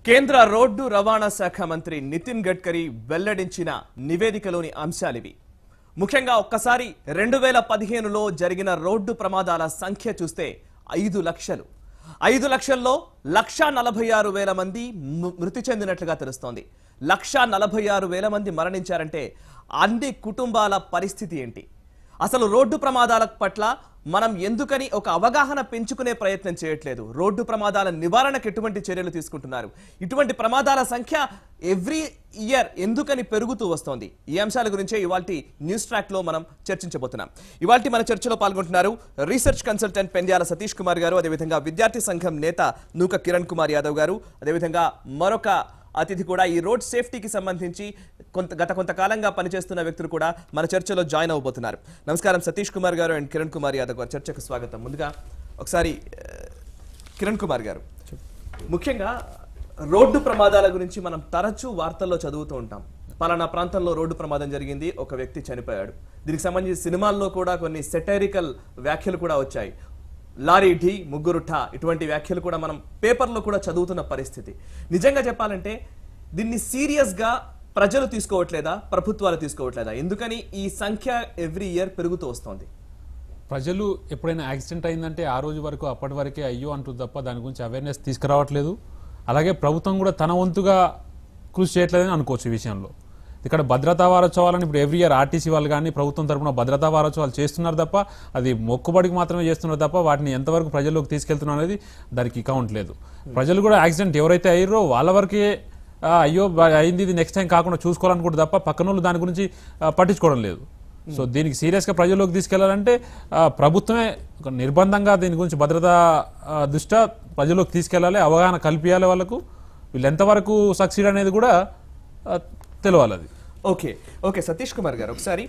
కేంద్ర రోడ్డు రవాణా శాఖ మంత్రి నితిన్ గడ్కరీ వెల్లడించిన నివేదికలోని అంశాలివి ముఖ్యంగా ఒక్కసారి రెండు వేల పదిహేనులో జరిగిన రోడ్డు ప్రమాదాల సంఖ్య చూస్తే ఐదు లక్షలు ఐదు లక్షల్లో లక్షా నలభై ఆరు వేల మంది ము- మృతి చెందినట్లుగా తెలుస్తోంది లక్షా నలభై ఆరు వేల మంది మరణించారంటే అన్ని కుటుంబాల పరిస్థితి ఏంటి అసలు రోడ్డు ప్రమాదాల పట్ల మనం ఎందుకని ఒక అవగాహన పెంచుకునే ప్రయత్నం చేయట్లేదు రోడ్డు ప్రమాదాల నివారణకు ఎటువంటి చర్యలు తీసుకుంటున్నారు ఇటువంటి ప్రమాదాల సంఖ్య ఎవ్రీ ఇయర్ ఎందుకని పెరుగుతూ వస్తోంది ఈ అంశాల గురించే ఇవాళ న్యూస్ ట్రాక్ లో మనం చర్చించబోతున్నాం ఇవాళ మన చర్చలో పాల్గొంటున్నారు రీసెర్చ్ కన్సల్టెంట్ పెండ్యాల సతీష్ కుమార్ గారు అదేవిధంగా విద్యార్థి సంఘం నేత నూక కిరణ్ కుమార్ యాదవ్ గారు అదేవిధంగా మరొక అతిథి కూడా ఈ రోడ్ సేఫ్టీకి సంబంధించి కొంత గత కొంతకాలంగా పనిచేస్తున్న వ్యక్తులు కూడా మన చర్చలో జాయిన్ అవబోతున్నారు నమస్కారం సతీష్ కుమార్ గారు అండ్ కిరణ్ కుమార్ యాదవ్ గారు చర్చకు స్వాగతం ముందుగా ఒకసారి ఆ, కిరణ్ కుమార్ గారు ముఖ్యంగా రోడ్డు ప్రమాదాల గురించి మనం తరచూ వార్తల్లో చదువుతూ ఉంటాం పలానా ప్రాంతంలో రోడ్డు ప్రమాదం జరిగింది ఒక వ్యక్తి చనిపోయాడు దీనికి సంబంధించి సినిమాల్లో కూడా కొన్ని సెటైరికల్ వ్యాఖ్యలు కూడా వచ్చాయి లారీ ఢీ ముగ్గురు ఠా ఇటువంటి వ్యాఖ్యలు కూడా మనం పేపర్లో కూడా చదువుతున్న పరిస్థితి నిజంగా చెప్పాలంటే దీన్ని సీరియస్ గా ప్రజలు తీసుకోవట్లేదా ప్రభుత్వాలు తీసుకోవట్లేదా ఎందుకని ఈ సంఖ్య ఎవ్రీ ఇయర్ పెరుగుతూ వస్తోంది ప్రజలు ఎప్పుడైనా యాక్సిడెంట్ అయిందంటే ఆ రోజు వరకు అప్పటి వరకే అయ్యో అంటుంది తప్ప దాని గురించి అవేర్నెస్ తీసుకురావట్లేదు అలాగే ప్రభుత్వం కూడా తన వంతుగా కృషి చేయట్లేదని అనుకోవచ్చు ఈ విషయంలో ఇక్కడ భద్రతా వారోత్సవాలను ఇప్పుడు ఎవ్రీ ఇయర్ ఆర్టీసీ వాళ్ళు కానీ ప్రభుత్వం తరపున భద్రతా వారోత్సవాలు చేస్తున్నారు తప్ప అది మొక్కుబడికి మాత్రమే చేస్తున్నారు తప్ప వాటిని ఎంతవరకు ప్రజల్లోకి తీసుకెళ్తున్నారు అనేది దానికి కౌంట్ లేదు ప్రజలు కూడా యాక్సిడెంట్ ఎవరైతే అయ్యారో వాళ్ళ వరకే ఆ, అయ్యో బా- అయింది ఇది నెక్స్ట్ టైం కాకుండా చూసుకోవాలనుకుంటే తప్ప పక్కన వాళ్ళు దాని గురించి ఆ, పట్టించుకోవడం లేదు సో దీనికి సీరియస్గా ప్రజల్లోకి తీసుకెళ్లాలంటే ఆ, ప్రభుత్వమే ఒక నిర్బంధంగా దీని గురించి భద్రతా ఆ, దృష్ట్యా ప్రజల్లోకి తీసుకెళ్లాలి అవగాహన కల్పించాలి వాళ్ళకు వీళ్ళు ఎంతవరకు సక్సీడ్ అనేది కూడా ఆ, తెలవాలి అది ఓకే ఓకే సతీష్ కుమార్ గారు ఒకసారి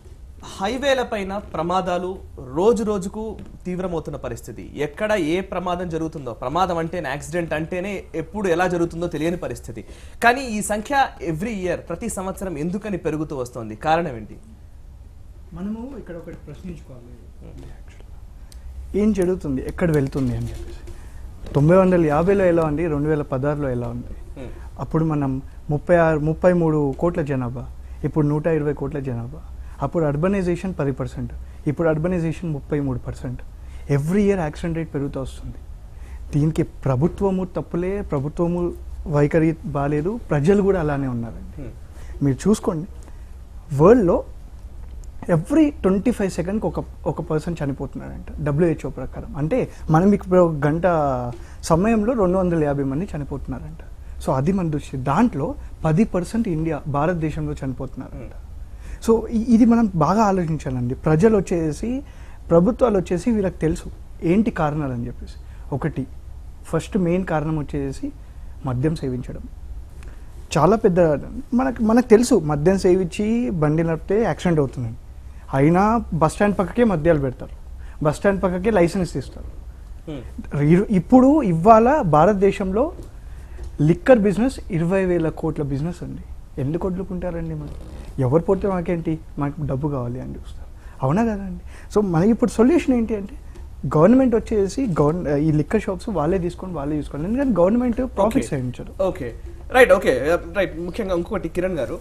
హైవేల పైన ప్రమాదాలు రోజు రోజుకు తీవ్రమవుతున్న పరిస్థితి ఎక్కడ ఏ ప్రమాదం జరుగుతుందో ప్రమాదం అంటే యాక్సిడెంట్ అంటేనే ఎప్పుడు ఎలా జరుగుతుందో తెలియని పరిస్థితి కానీ ఈ సంఖ్య ఎవ్రీ ఇయర్ ప్రతి సంవత్సరం ఎందుకని పెరుగుతూ వస్తోంది కారణం ఏంటి మనము ఇక్కడ ఒకటి ప్రశ్నించుకోవాలి ఏం జరుగుతుంది ఎక్కడ వెళ్తుంది అని చెప్పేసి తొంభై వందల యాభైలో ఎలా ఉంది రెండు వేల పదహారులో ఎలా ఉంది Hmm. అప్పుడు మనం ముప్పై ఆరు ముప్పై మూడు కోట్ల జనాభా ఇప్పుడు నూట ఇరవై కోట్ల జనాభా అప్పుడు అర్బనైజేషన్ పది పర్సెంట్ ఇప్పుడు అర్బనైజేషన్ ముప్పై మూడు percent every year accident rate పెరుగుతూ వస్తుంది దీనికి ప్రభుత్వము తప్పులే ప్రభుత్వము వైఖరి బాగాలేదు ప్రజలు కూడా అలానే ఉన్నారండి Hmm. మీరు చూసుకోండి వరల్డ్లో ఎవ్రీ ట్వంటీ ఫైవ్ సెకండ్కి ఒక ఒక పర్సన్ చనిపోతున్నాడంట డబ్ల్యూహెచ్ఓ ప్రకారం అంటే మనం ఇప్పుడు ఒక గంట సమయంలో రెండు వందల యాభై మంది చనిపోతున్నారంట సో అది మన దృష్టి దాంట్లో పది పర్సెంట్ ఇండియా భారతదేశంలో చనిపోతున్నారంట సో ఇ- ఇది మనం బాగా ఆలోచించాలండి ప్రజలు వచ్చేసి ప్రభుత్వాలు వచ్చేసి వీళ్ళకి తెలుసు ఏంటి కారణాలు అని చెప్పేసి ఒకటి ఫస్ట్ మెయిన్ కారణం వచ్చేసి మద్యం సేవించడం చాలా పెద్ద మనకు మనకు తెలుసు మద్యం సేవించి బండి నడిపితే యాక్సిడెంట్ అవుతుంది అయినా బస్ స్టాండ్ పక్కకే మద్యాలు పెడతారు బస్ స్టాండ్ పక్కకే లైసెన్స్ ఇస్తారు Hmm. ఇరు- ఇప్పుడు ఇవాళ భారతదేశంలో లిక్కర్ బిజినెస్ ఇరవై వేల కోట్ల బిజినెస్ అండి ఎందుకు వదులుకుంటారండి మరి ఎవరు పోతే మాకేంటి మాకు డబ్బు కావాలి అని చూస్తారు అవునా కదండి సో మనకి ఇప్పుడు సొల్యూషన్ ఏంటి అంటే గవర్నమెంట్ వచ్చేసి గవర్న ఈ లిక్కర్ షాప్స్ వాళ్ళే తీసుకొని వాళ్ళే చూసుకోవాలి ఎందుకంటే గవర్నమెంట్ ప్రాఫిట్స్ Okay. వేయించరు ఓకే రైట్ ఓకే రైట్ ముఖ్యంగా ఇంకొకటి కిరణ్ గారు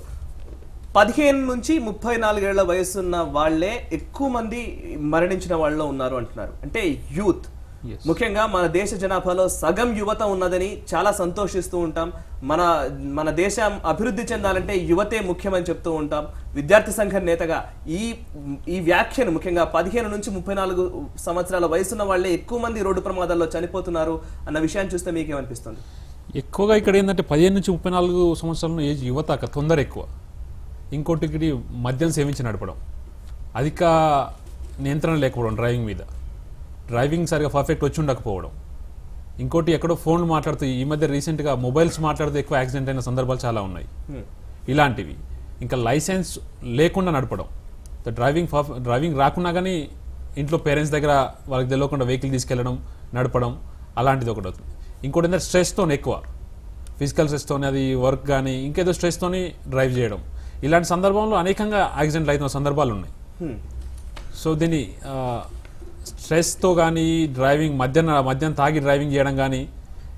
పదిహేను నుంచి ముప్పై నాలుగేళ్ల వయసున్న వాళ్ళే ఎక్కువ మంది మరణించిన వాళ్ళలో ఉన్నారు అంటున్నారు అంటే యూత్ Yes. ముఖ్యంగా మన దేశ జనాభాలో సగం యువత ఉన్నదని చాలా సంతోషిస్తూ ఉంటాం మన మన దేశం అభివృద్ధి చెందాలంటే యువతే ముఖ్యమని చెప్తూ ఉంటాం విద్యార్థి సంఘం నేతగా ఈ ఈ వ్యాఖ్యను ముఖ్యంగా పదిహేను నుంచి ముప్పై నాలుగు సంవత్సరాల వయసున్న వాళ్ళే ఎక్కువ మంది రోడ్డు ప్రమాదాల్లో చనిపోతున్నారు అన్న విషయాన్ని చూస్తే మీకేమనిపిస్తుంది ఎక్కువగా ఇక్కడ ఏంటంటే పదిహేను నుంచి ముప్పై నాలుగు సంవత్సరాల ఏజ్ యువత అక్కడ తొందర ఎక్కువ ఇంకోటి ఇక్కడ మద్యం సేవించి నడపడం అధిక నియంత్రణ లేకపోవడం డ్రైవింగ్ మీద డ్రైవింగ్ సరిగా పర్ఫెక్ట్ వచ్చి ఉండకపోవడం ఇంకోటి ఎక్కడో ఫోన్లు మాట్లాడుతూ ఈ మధ్య రీసెంట్గా మొబైల్స్ మాట్లాడుతూ ఎక్కువ యాక్సిడెంట్ అయిన సందర్భాలు చాలా ఉన్నాయి Hmm. ఇలాంటివి ఇంకా లైసెన్స్ లేకుండా నడపడం డ్రైవింగ్ పర్ఫ్- డ్రైవింగ్ రాకున్నా కానీ ఇంట్లో పేరెంట్స్ దగ్గర వాళ్ళకి తెలియకుండా వెహికల్ తీసుకెళ్ళడం నడపడం అలాంటిది ఒకటి అవుతుంది ఇంకోటి ఏంటంటే స్ట్రెస్తో ఎక్కువ ఫిజికల్ స్ట్రెస్తో అది వర్క్ కానీ ఇంకేదో స్ట్రెస్తోని డ్రైవ్ చేయడం ఇలాంటి సందర్భంలో అనేకంగా యాక్సిడెంట్లు అవుతున్న సందర్భాలు ఉన్నాయి Hmm. సో దీన్ని ఆ, స్ట్రెస్తో కానీ డ్రైవింగ్ మద్యం మద్యం తాగి డ్రైవింగ్ చేయడం కానీ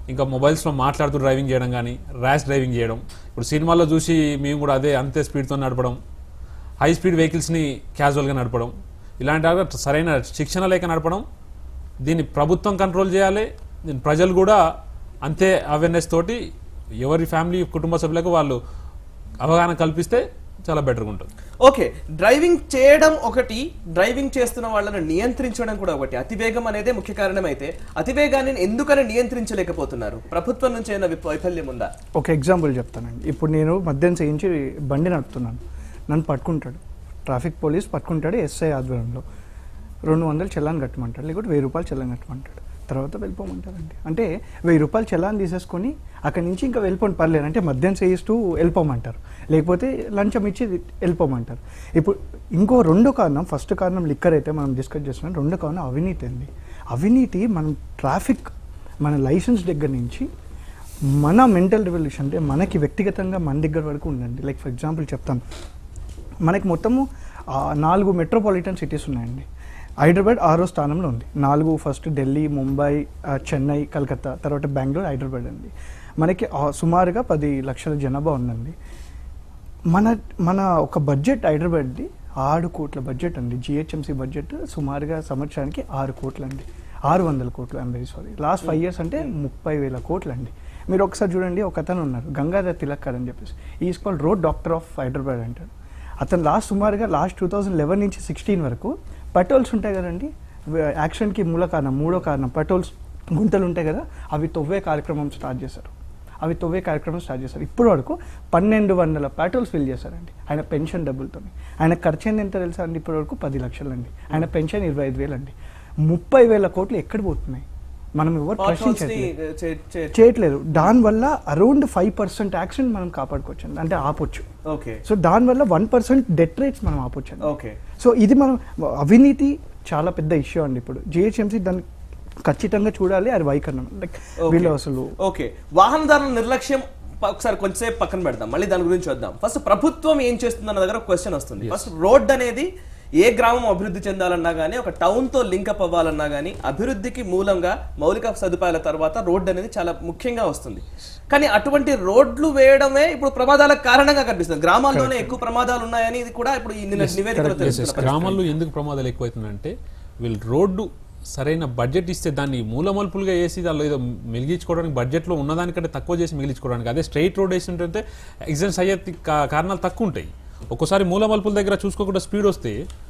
ఇంకా మొబైల్స్లో మాట్లాడుతూ డ్రైవింగ్ చేయడం కానీ ర్యాష్ డ్రైవింగ్ చేయడం ఇప్పుడు సినిమాల్లో చూసి మేము కూడా అదే అంతే స్పీడ్తో నడపడం హై స్పీడ్ వెహికల్స్ని క్యాజువల్గా నడపడం ఇలాంటి వాటిలో సరైన శిక్షణ లేక నడపడం దీన్ని ప్రభుత్వం కంట్రోల్ చేయాలి దీన్ని ప్రజలు కూడా అంతే అవేర్నెస్ తోటి ఎవరి ఫ్యామిలీ కుటుంబ సభ్యులకు వాళ్ళు అవగాహన కల్పిస్తే చాలా బెటర్గా ఉంటుంది ఓకే డ్రైవింగ్ చేయడం ఒకటి డ్రైవింగ్ చేస్తున్న వాళ్ళని నియంత్రించడం కూడా ఒకటి అతివేగం అనేదే ముఖ్య కారణం అయితే అతివేగాన్ని ఎందుకని నియంత్రించలేకపోతున్నారు ప్రభుత్వం నుంచి ఏమైనా విఫ- వైఫల్యం ఉందా ఒక ఎగ్జాంపుల్ చెప్తానండి ఇప్పుడు నేను మద్యం చేయించి బండి నడుపుతున్నాను నన్ను పట్టుకుంటాడు ట్రాఫిక్ పోలీస్ పట్టుకుంటాడు ఎస్ఐ ఆధ్వర్యంలో రెండు వందలు చలాన్ కట్టమంటాడు లేకపోతే వెయ్యి రూపాయలు చలాన్ కట్టమంటాడు తర్వాత వెళ్ళిపోమంటారండి అంటే వెయ్యి రూపాయలు చలాన్ తీసేసుకొని అక్కడి నుంచి ఇంకా వెళ్ళిపోండి పర్లేదు అంటే మద్యం చేయిస్తూ వెళ్ళిపోమంటారు లేకపోతే లంచం ఇచ్చి వెళ్ళిపోమంటారు ఇప్పుడు ఇంకో రెండో కారణం ఫస్ట్ కారణం లిక్కర్ అయితే మనం డిస్కస్ చేస్తున్నాం రెండో కారణం అవినీతి అండి అవినీతి మనం ట్రాఫిక్ మన లైసెన్స్ దగ్గర నుంచి మన మెంటల్ రెవల్యూషన్ అంటే మనకి వ్యక్తిగతంగా మన దగ్గర వరకు ఉందండి లైక్ ఫర్ ఎగ్జాంపుల్ చెప్తాను మనకి మొత్తము ఆ, నాలుగు మెట్రోపాలిటన్ సిటీస్ ఉన్నాయండి హైదరాబాద్ ఆరో స్థానంలో ఉంది నాలుగు ఫస్ట్ ఢిల్లీ ముంబై ఆ, చెన్నై కలకత్తా తర్వాత బెంగళూరు హైదరాబాద్ అండి మనకి ఆ, సుమారుగా పది లక్షల జనాభా ఉందండి మన మన ఒక బడ్జెట్ హైదరాబాద్ది ఆరు కోట్ల బడ్జెట్ అండి జిహెచ్ఎంసీ బడ్జెట్ సుమారుగా సంవత్సరానికి ఆరు కోట్లు అండి ఆరు వందల కోట్లు I'm very sorry last five years అంటే ముప్పై వేల కోట్లు అండి మీరు ఒకసారి చూడండి ఒక అతను ఉన్నారు గంగాధర్ తిలక్కర్ అని చెప్పేసి is called road doctor of Hyderabad అంటారు అతను లాస్ట్ సుమారుగా లాస్ట్ టూ థౌజండ్ లెవెన్ నుంచి సిక్స్టీన్ వరకు పెట్రోల్స్ ఉంటాయి కదండి వ- యాక్సిడెంట్కి మూల కారణం మూడో కారణం పెట్రోల్స్ గుంతలు ఉంటాయి కదా అవి తవ్వే కార్యక్రమం స్టార్ట్ చేశారు అవి తవ్వే కార్యక్రమం స్టార్ట్ చేశారు ఇప్పటి వరకు పన్నెండు వందల పెట్రోల్స్ ఫిల్ చేశారండి ఆయన పెన్షన్ డబ్బులతో ఆయన ఖర్చు అయింది ఎంత తెలుసా అండి ఇప్పటి వరకు పది లక్షలు అండి ఆయన పెన్షన్ ఇరవై ఐదు వేలు అండి ముప్పై వేల కోట్లు ఎక్కడ పోతున్నాయి మనం ఎవరు Potholes ని, ప్రశ్నించట్లేదు చే- చే- చేయట్లేదు దానివల్ల అరౌండ్ ఫైవ్ పర్సెంట్ యాక్సిడెంట్ మనం కాపాడుకోవచ్చు అండి. అంటే ఆపొచ్చు ఓకే సో దానివల్ల వన్ పర్సెంట్ డెత్ రేట్స్ మనం ఆపొచ్చు అండి. ఓకే సో ఇది మనం అవినీతి చాలా పెద్ద ఇష్యూ అండి ఇప్పుడు జిహెచ్ఎంసీ దాన్ని ఖచ్చితంగా చూడాలి అది వైఖరణం లైక్ ఓకే. వీళ్ళు అసలు ఓకే వాహనదారుల నిర్లక్ష్యం ప- ఒకసారి కొంచెంసేపు పక్కన పెడదాం మళ్ళీ దాని గురించి వద్దాం ఫస్ట్ ప్రభుత్వం ఏం చేస్తుంది అన్న దగ్గర క్వశ్చన్ వస్తుంది ఫస్ట్ రోడ్ అనేది ఏ గ్రామం అభివృద్ధి చెందాలన్నా కానీ ఒక టౌన్ తో లింకప్ అవ్వాలన్నా కానీ అభివృద్ధికి మూలంగా మౌలిక సదుపాయాల తర్వాత రోడ్ అనేది చాలా ముఖ్యంగా వస్తుంది కానీ అటువంటి రోడ్లు వేయడమే ఇప్పుడు ప్రమాదాలకు కారణంగా కనిపిస్తుంది గ్రామాల్లోనే ఎక్కువ ప్రమాదాలు ఉన్నాయని ఇది కూడా ఇప్పుడు ఈ నిన్న నివేదికలో Yes, yes. తెలుస్తుంది గ్రామాల్లో ఎందుకు ప్రమాదాలు ఎక్కువవుతుందంటే వీళ్ళు రోడ్డు సరైన బడ్జెట్ ఇస్తే దాన్ని మూలమలుపులుగా వేసి దానిలో ఏదో మిగిలించుకోవడానికి బడ్జెట్లో ఉన్నదానికంటే తక్కువ చేసి మిగిలించుకోవడానికి అదే స్ట్రైట్ రోడ్ వేసింటే యాక్సిడెంట్స్ అయ్యే తి- కా- కారణాలు తక్కువ ఉంటాయి ఒక్కోసారి మూలమలుపుల దగ్గర చూసుకోకుండా స్పీడ్ వస్తే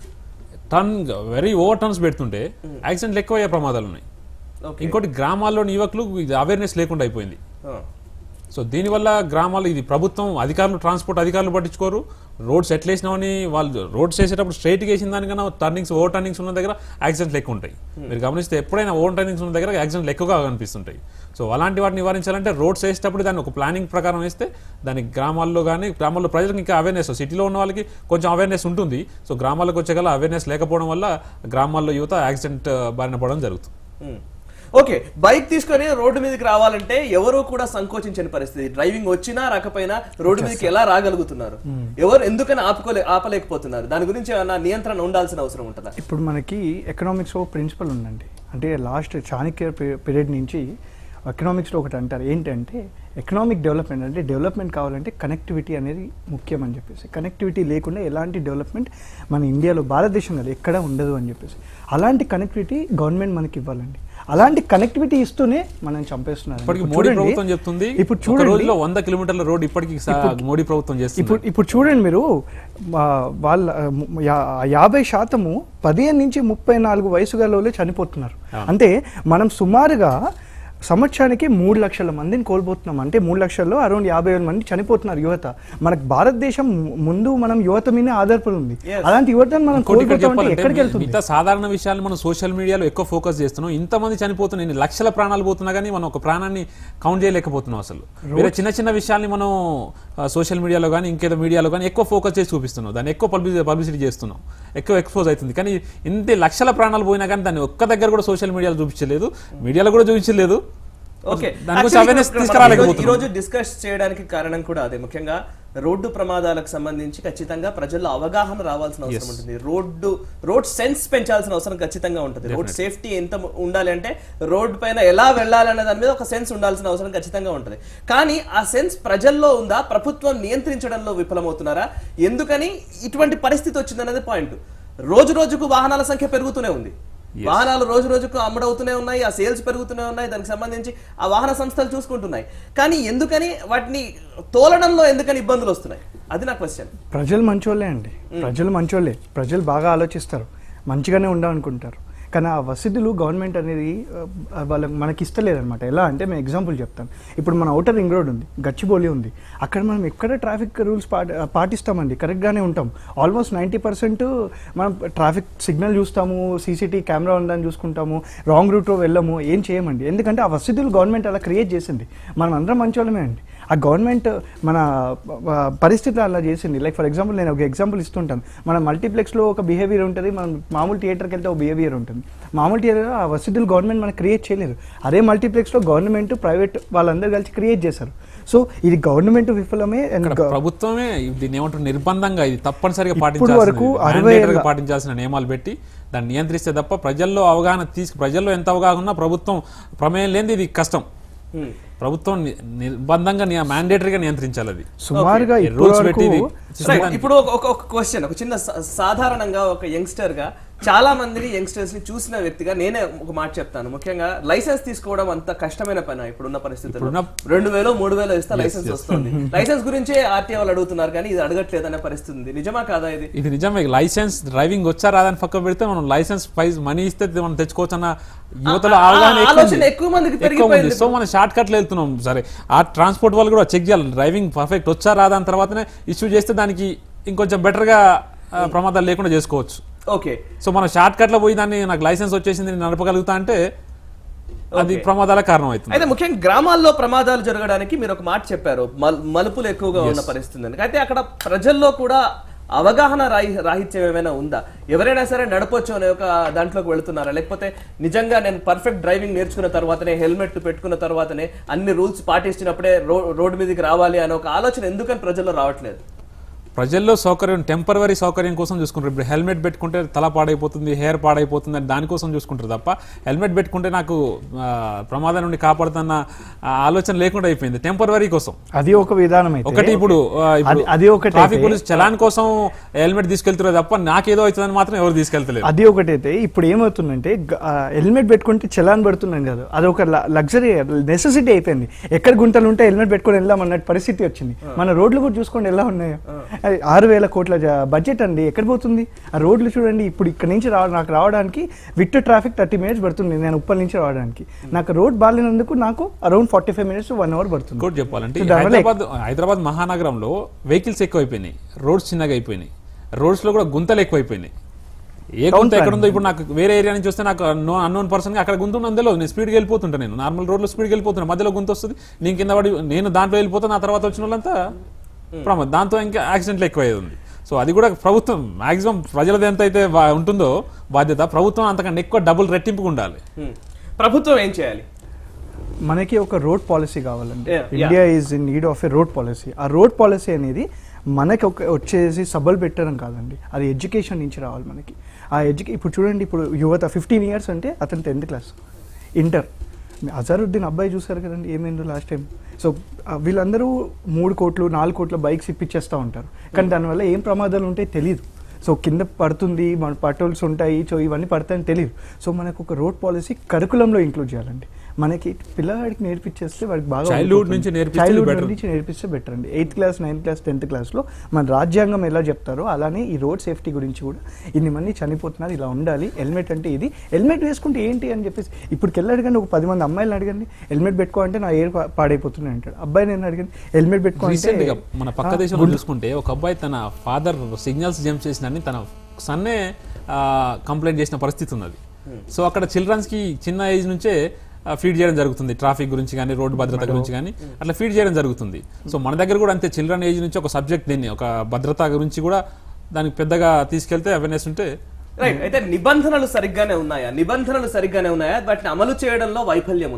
టర్న్ వెరీ ఓవర్ టర్న్స్ పెడుతుంటే యాక్సిడెంట్లు ఎక్కువ అయ్యే ప్రమాదాలు ఉన్నాయి ఓకే ఇంకోటి గ్రామాల్లోని యువకులు అవేర్నెస్ లేకుండా అయిపోయింది ఆ. సో దీనివల్ల గ్రామాలు ఇది ప్రభుత్వం అధికారులు ట్రాన్స్పోర్ట్ అధికారులు పట్టించుకోరు రోడ్స్ ఎట్లా వేసినామని వాళ్ళు రోడ్స్ వేసేటప్పుడు స్ట్రైట్గా వేసిన దానికన్నా టర్నింగ్స్ ఓవర్ టర్నింగ్స్ ఉన్న దగ్గర యాక్సిడెంట్లు ఎక్కువ ఉంటాయి మీరు గమనిస్తే ఎప్పుడైనా ఓవర్ టర్నింగ్స్ ఉన్న దగ్గర యాక్సిడెంట్లు ఎక్కువగా కనిపిస్తుంటాయి సో అలాంటి వాటిని నివారించాలంటే రోడ్స్ వేసేటప్పుడు దాన్ని ఒక ప్లానింగ్ ప్రకారం వేస్తే దాని గ్రామాల్లో కానీ గ్రామాల్లో ప్రజలకు ఇంకా అవేర్నెస్ సిటీలో ఉన్న వాళ్ళకి కొంచెం అవేర్నెస్ ఉంటుంది సో గ్రామాలకు వచ్చే గల అవేర్నెస్ లేకపోవడం వల్ల గ్రామాల్లో యువత యాక్సిడెంట్ బారిన పడడం జరుగుతుంది ఉమ్. ఓకే బైక్ తీసుకొని రోడ్డు మీదకి రావాలంటే ఎవరు కూడా సంకోచించని పరిస్థితి డ్రైవింగ్ వచ్చినా రాకపోయినా రోడ్డు మీదకి ఎలా రాగలుగుతున్నారు ఎవరు ఎందుకని ఆపుకోలే ఆపలేకపోతున్నారు దాని గురించి ఏమైనా నియంత్రణ ఉండాల్సిన అవసరం ఉంటుందా ఇప్పుడు మనకి ఎకనామిక్స్ ఒక ప్రిన్సిపల్ ఉందండి అంటే లాస్ట్ చాణక్య పీరియడ్ నుంచి ఎకనామిక్స్లో ఒకటి అంటారు ఏంటంటే ఎకనామిక్ డెవలప్మెంట్ అంటే డెవలప్మెంట్ కావాలంటే కనెక్టివిటీ అనేది ముఖ్యం అని చెప్పేసి కనెక్టివిటీ లేకుండా ఎలాంటి డెవలప్మెంట్ మన ఇండియాలో భారతదేశం కదా ఎక్కడా ఉండదు అని చెప్పేసి అలాంటి కనెక్టివిటీ గవర్నమెంట్ మనకి ఇవ్వాలండి అలాంటి కనెక్టివిటీ ఇస్తూనే మనం చంపేస్తున్నారు ఇప్పటికి ఇప్పుడు మోడీ చూడండి, ప్రభుత్వం చెప్తుంది ఇప్పుడు ఒక చూడండి రోజులో వంద కిలోమీటర్ల రోడ్ ఇప్పటికి సా- మోడీ ప్రభుత్వం చేస్తుంది ఇప్పుడు ఇప్పుడు చూడండి మీరు ఆ, వాళ్ళ ము- యా- యాభై శాతము పదిహేను నుంచి ముప్పై నాలుగు వయసు గల చనిపోతున్నారు అంటే మనం సుమారుగా సంవత్సరానికి మూడు లక్షల మందిని కోల్పోతున్నాం అంటే మూడు లక్షల్లో అరౌండ్ యాభై వేల మంది చనిపోతున్నారు యువత మనకు భారతదేశం ము- ముందు మనం యువత మీదే ఆధారపడి ఉంది Yes. అలాంటి యువతను మనం ఇంకోటి ఇక్కడ కోల్పోతాం అంటే చెప్పాలంటే ఎక్కడికి మీ- వెళ్తుంది మిగతా సాధారణ విషయాలు మనం సోషల్ మీడియాలో ఎక్కువ ఫోకస్ చేస్తున్నాం ఇంతమంది చనిపోతున్నాయి ఇన్ని లక్షల ప్రాణాలు పోతున్నా కానీ మనం ఒక ప్రాణాన్ని కౌంట్ చేయలేకపోతున్నాం అసలు వేరే చిన్న చిన్న విషయాల్ని మనం సోషల్ మీడియాలో కానీ ఇంకేదో మీడియాలో కానీ ఎక్కువ ఫోకస్ చేసి చూపిస్తున్నాం దాన్ని ఎక్కువ పబ్లిసిటీ పబ్లిసిటీ చేస్తున్నాం ఎక్కువ ఎక్స్పోజ్ అవుతుంది కానీ ఇంత లక్షల ప్రాణాలు పోయినా కానీ దాన్ని ఒక్క దగ్గర కూడా సోషల్ మీడియాలో చూపించలేదు మీడియాలో కూడా చూపించలేదు ఓకే దాని గురించి అవేర్నెస్ ఈ తీసుకురాలేకపోతున్నాం రోజు డిస్కస్ చేయడానికి కారణం కూడా అదే ముఖ్యంగా రోడ్డు ప్రమాదాలకు సంబంధించి ఖచ్చితంగా ప్రజల్లో అవగాహన రావాల్సిన అవసరం ఉంటుంది రోడ్డు రోడ్ సెన్స్ పెంచాల్సిన అవసరం ఖచ్చితంగా ఉంటుంది రోడ్ సేఫ్టీ ఎంత ఉండాలి అంటే రోడ్ పైన ఎలా వెళ్ళాలనే దాని మీద ఒక సెన్స్ ఉండాల్సిన అవసరం ఖచ్చితంగా ఉంటుంది కానీ ఆ సెన్స్ ప్రజల్లో ఉందా ప్రభుత్వం నియంత్రించడంలో విఫలమవుతున్నారా ఎందుకని ఇటువంటి పరిస్థితి వచ్చిందనేది పాయింట్ రోజు రోజుకు వాహనాల సంఖ్య పెరుగుతూనే ఉంది వాహనాలు రోజు రోజుకు అమ్ముడవుతూనే ఉన్నాయి ఆ సేల్స్ పెరుగుతూనే ఉన్నాయి దానికి సంబంధించి ఆ వాహన సంస్థలు చూసుకుంటున్నాయి కానీ ఎందుకని వాటిని తోలడంలో ఎందుకని ఇబ్బందులు వస్తున్నాయి అది నా క్వశ్చన్ ప్రజలు మంచోళ్ళే అండి ప్రజలు మంచోళ్ళే ప్రజలు బాగా ఆలోచిస్తారు మంచిగానే ఉండాలనుకుంటారు కానీ ఆ వసతులు గవర్నమెంట్ అనేది ఆ, వాళ్ళకి మనకి ఇస్తలేదన్నమాట ఎలా అంటే మేము ఎగ్జాంపుల్ చెప్తాను ఇప్పుడు మన అవుటర్ రింగ్ రోడ్ ఉంది గచ్చిబౌలి ఉంది అక్కడ మనం ఎక్కడ ట్రాఫిక్ రూల్స్ పాటిస్తామండి కరెక్ట్గానే ఉంటాం ఆల్మోస్ట్ నైంటీ పర్సెంట్ మనం ట్రాఫిక్ సిగ్నల్ చూస్తాము సీసీటీ కెమెరా ఉందని చూసుకుంటాము రాంగ్ రూట్లో వెళ్ళము ఏం చేయమండి ఎందుకంటే ఆ వసతులు గవర్నమెంట్ అలా క్రియేట్ చేసింది మనం అందరం మంచోళ్ళమే అండి ఆ గవర్నమెంట్ మన ఆ, పరిస్థితులు అలా చేసింది లైక్ ఫర్ ఎగ్జాంపుల్ నేను ఒక ఎగ్జాంపుల్ ఇస్తుంటాను మన మల్టీప్లెక్స్లో ఒక బిహేవియర్ ఉంటుంది మనం మామూలు థియేటర్కి వెళ్తే ఒక బిహేవియర్ ఉంటుంది మామూలు థియేటర్ ఆ వసతులు గవర్నమెంట్ మనకు క్రియేట్ చేయలేదు అదే మల్టీప్లెక్స్లో గవర్నమెంట్ ప్రైవేట్ వాళ్ళందరూ కలిసి క్రియేట్ చేశారు సో ఇది గవర్నమెంట్ విఫలమే అండ్ ఇక్కడ ప్రభుత్వమే దీన్ని ఏమంటారు నిర్బంధంగా ఇది తప్పనిసరిగా ఇప్పుడు వరకు పాటించాల్సిన అరవై mandatory గా ఏళ్ళ- పాటించాల్సిన నియమాలు పెట్టి దాన్ని నియంత్రిస్తే తప్ప ప్రజల్లో అవగాహన తీసుకు ప్రజల్లో ఎంత అవగాహన ఉన్నా ప్రభుత్వం ప్రమేయం లేనిది ఇది కష్టం ప్రభుత్వం ని- నిర్బంధంగా మ్యాండేటరీగా నియంత్రించాలి అది సుమారుగా ఈ ఇప్పుడు rules వరకు పెట్టి ఇది Right. ఇప్పుడు ఒక- ఒక ఒక క్వశ్చన్ ఒక చిన్న సా- సాధారణంగా ఒక యంగ్స్టర్ గా చాలా మందిని యంగ్స్టర్స్ ని చూసిన వ్యక్తిగా నేనే ఒక మాట చెప్తాను ముఖ్యంగా లైసెన్స్ తీసుకోవడం అంత కష్టమైన పని ఇప్పుడున్న పరిస్థితుల్లో ఇప్పుడున్న- రెండు వేలు మూడు వేలు ఇస్తే లైసెన్స్ వస్తుంది లైసెన్స్ గురించే ఆర్టీఓ వాళ్ళు అడుగుతున్నారు కానీ ఇది అడగట్లేదు అనే పరిస్థితి ఉంది నిజమా కాదా ఇది ఇది నిజమే లైసెన్స్ డ్రైవింగ్ వచ్చా రాదని పక్క పెడితే మనం లైసెన్స్ ప్రైస్ మనీ ఇస్తే మనం తెచ్చుకోవచ్చు అన్న యువతలో ఆ- ఆ అవగాహన ఎక్కువ ఆలోచన ఉంది. ఎక్కువ మందికి ఎక్కువ పెరిగిపోయింది ఉంది. సో మనం షార్ట్ కట్లు వెళ్తున్నాం సరే ఆ ట్రాన్స్పోర్ట్ వాళ్ళు కూడా చెక్ చేయాలి డ్రైవింగ్ పర్ఫెక్ట్ వచ్చా రాదా అని తర్వాతనే ఇష్యూ చేస్తే దానికి ఇంకొంచెం బెటర్గా ప్రమాదాలు లేకుండా చేసుకోవచ్చు ఓకే సో మనం షార్ట్ కట్లో పోయి దాన్ని నాకు లైసెన్స్ వచ్చేసింది నేను నడపగలుగుతా అంటే అది Okay. ప్రమాదాలకు కారణం అవుతుంది అయితే ముఖ్యంగా గ్రామాల్లో ప్రమాదాలు జరగడానికి మీరు ఒక మాట చెప్పారు మల్- మలుపులు ఎక్కువగా ఉన్న పరిస్థితి ఉంది అయితే అక్కడ ప్రజల్లో కూడా అవగాహన రాహి రాహిత్యం ఏమైనా ఉందా ఎవరైనా సరే నడపొచ్చు అనే ఒక దాంట్లోకి వెళుతున్నారా లేకపోతే నిజంగా నేను పర్ఫెక్ట్ డ్రైవింగ్ నేర్చుకున్న తర్వాతనే హెల్మెట్ పెట్టుకున్న తర్వాతనే అన్ని రూల్స్ పాటించినప్పుడే రో రోడ్డు మీదకి రావాలి అనే ఒక ఆలోచన ఎందుకని ప్రజల్లో రావట్లేదు ప్రజల్లో సౌకర్యం టెంపరవరీ సౌకర్యం కోసం చూసుకుంటారు ఇప్పుడు హెల్మెట్ పెట్టుకుంటే తల పాడైపోతుంది హెయిర్ పాడైపోతుంది అని దానికోసం చూసుకుంటారు తప్ప హెల్మెట్ పెట్టుకుంటే నాకు ఆ, ప్రమాదం నుండి కాపాడుతున్న ఆ ఆలోచన లేకుండా అయిపోయింది టెంపరవరీ కోసం అది ఒక విధానం అయితే ఒకటి ఇప్పుడు ఆ, ఇప్పుడు అది- అది ఒకటి ట్రాఫిక్ అయితే- పోలీస్ చలాన్ కోసం హెల్మెట్ తీసుకెళ్తున్నారు తప్ప నాకేదో అవుతుందని మాత్రం ఎవరు తీసుకెళ్తలేరు అది ఒకటైతే ఇప్పుడు ఏమవుతుందంటే గ- ఆ, హెల్మెట్ పెట్టుకుంటే చలాన్ పడుతున్నాం కాదు అది ఒక లగ్జరీ నెసెసిటీ అయిపోయింది ఎక్కడ గుంటలు ఉంటే హెల్మెట్ పెట్టుకొని వెళ్దాం అన్నట్టు పరిస్థితి వచ్చింది మన రోడ్లు కూడా చూసుకోండి ఎలా ఉన్నాయో అది ఆరు వేల కోట్ల జ- బడ్జెట్ అండి ఎక్కడ పోతుంది ఆ రోడ్లు చూడండి ఇప్పుడు ఇక్కడ నుంచి రా నాకు రావడానికి విత్ ట్రాఫిక్ థర్టీ మినిట్స్ పడుతుంది నేను ఉప్పల్ నుంచి రావడానికి నాకు రోడ్ బాగాలేనందుకు నాకు around forty five minutes one hour పడుతుంది ఇంకోటి చెప్పాలంటే So ఈ దానివల్ల హైదరాబాద్ హైదరాబాద్ మహానగరంలో వెహికల్స్ ఎక్కువైపోయినాయి రోడ్స్ చిన్నగా అయిపోయినాయి రోడ్స్ లో కూడా గుంతలు ఎక్కువైపోయినాయి ఏ గుంత ఎక్కడ ఉందో ఇప్పుడు నాకు వేరే ఏరియా నుంచి వస్తే నాకు నో అన్నోన్ పర్సన్ అక్కడ గుంత ఉందని తెలియదు నేను స్పీడ్కి వెళ్ళిపోతుంటా నేను నార్మల్ రోడ్లో స్పీడ్కి వెళ్ళిపోతున్నా మధ్యలో గుంత వస్తుంది నేను కింద పడి నేను దాంట్లో వెళ్ళిపోతా నా తర్వాత వచ్చిన వాళ్ళంతా ప్రమాదం దాంతో ఇంకా యాక్సిడెంట్లు ఎక్కువయ్యేది ఉంది సో అది కూడా ప్రభుత్వం మాక్సిమం ప్రజలది ఎంత అయితే బా- ఉంటుందో బాధ్యత ప్రభుత్వం అంతకంటే ఎక్కువ డబుల్ రెట్టింపుగా ఉండాలి Hmm. ప్రభుత్వం ఏం చేయాలి మనకి ఒక రోడ్ పాలసీ కావాలండి Yeah, yeah. India is in need of a road policy ఆ రోడ్ పాలసీ అనేది మనకి ఒక వచ్చేసి సబ్బలు పెట్టడం కాదండి అది ఎడ్యుకేషన్ నుంచి రావాలి మనకి ఆ ఎడ్యుకే ఇప్పుడు చూడండి ఇప్పుడు యువత ఫిఫ్టీన్ ఇయర్స్ అంటే అతను టెన్త్ క్లాస్ ఇంటర్ అజారుద్దీన్ అబ్బాయి చూసారు కదండి ఏమైందో లాస్ట్ టైం సో వీళ్ళందరూ మూడు కోట్లు నాలుగు కోట్ల బైక్స్ ఇప్పించేస్తూ ఉంటారు కానీ దానివల్ల ఏం ప్రమాదాలు ఉంటాయి తెలియదు సో కింద పడుతుంది మన పటోల్స్ ఉంటాయి సో ఇవన్నీ పడతాయని తెలియదు సో మనకు ఒక రోడ్ పాలసీ కరికులంలో ఇంక్లూడ్ చేయాలండి మనకి పిల్లవాడికి నేర్పించేస్తే వాడికి బాగా Childhood ఉండిపోతుంది. నుంచి నేర్పిస్తే Childhood better. నుంచి నేర్పిస్తే బెటర్ అండి eighth class ninth class tenth క్లాస్లో మన రాజ్యాంగం ఎలా చెప్తారో అలానే ఈ రోడ్ సేఫ్టీ గురించి కూడా ఇన్ని మంది చనిపోతున్నారు ఇలా ఉండాలి హెల్మెట్ అంటే ఇది హెల్మెట్ వేసుకుంటే ఏంటి అని చెప్పేసి ఇప్పటికి వెళ్ళి అడగండి ఒక పది మంది అమ్మాయిలను అడగండి హెల్మెట్ పెట్టుకో అంటే నా ఎయిర్ పాడైపోతున్నాయి అంటాడు అబ్బాయి నేను అడగండి హెల్మెట్ పెట్టుకో అంటే రీసెంట్ గా మన పక్క ఆ, దేశంలో చూసుకుంటే ఒక అబ్బాయి తన ఫాదర్ సిగ్నల్స్ జంప్ చేసిందని తన సన్నే కంప్లైంట్ చేసిన పరిస్థితి ఉన్నది సో అక్కడ చిల్డ్రన్స్ కి చిన్న ఏజ్ నుంచే ఫీడ్ చేయడం జరుగుతుంది ట్రాఫిక్ గురించి కానీ రోడ్డు భద్రత గురించి కానీ అట్లా ఫీడ్ చేయడం జరుగుతుంది సో మన దగ్గర కూడా అంతే చిల్డ్రన్ ఏజ్ నుంచి ఒక సబ్జెక్ట్ దీన్ని ఒక భద్రత గురించి కూడా దానికి పెద్దగా తీసుకెళ్తే అవేర్నెస్ ఉంటే రైట్ అయితే నిబంధనలు సరిగ్గానే ఉన్నాయా నిబంధనలు సరిగ్గానే ఉన్నాయా వాటిని అమలు చేయడంలో వైఫల్యం ఉందా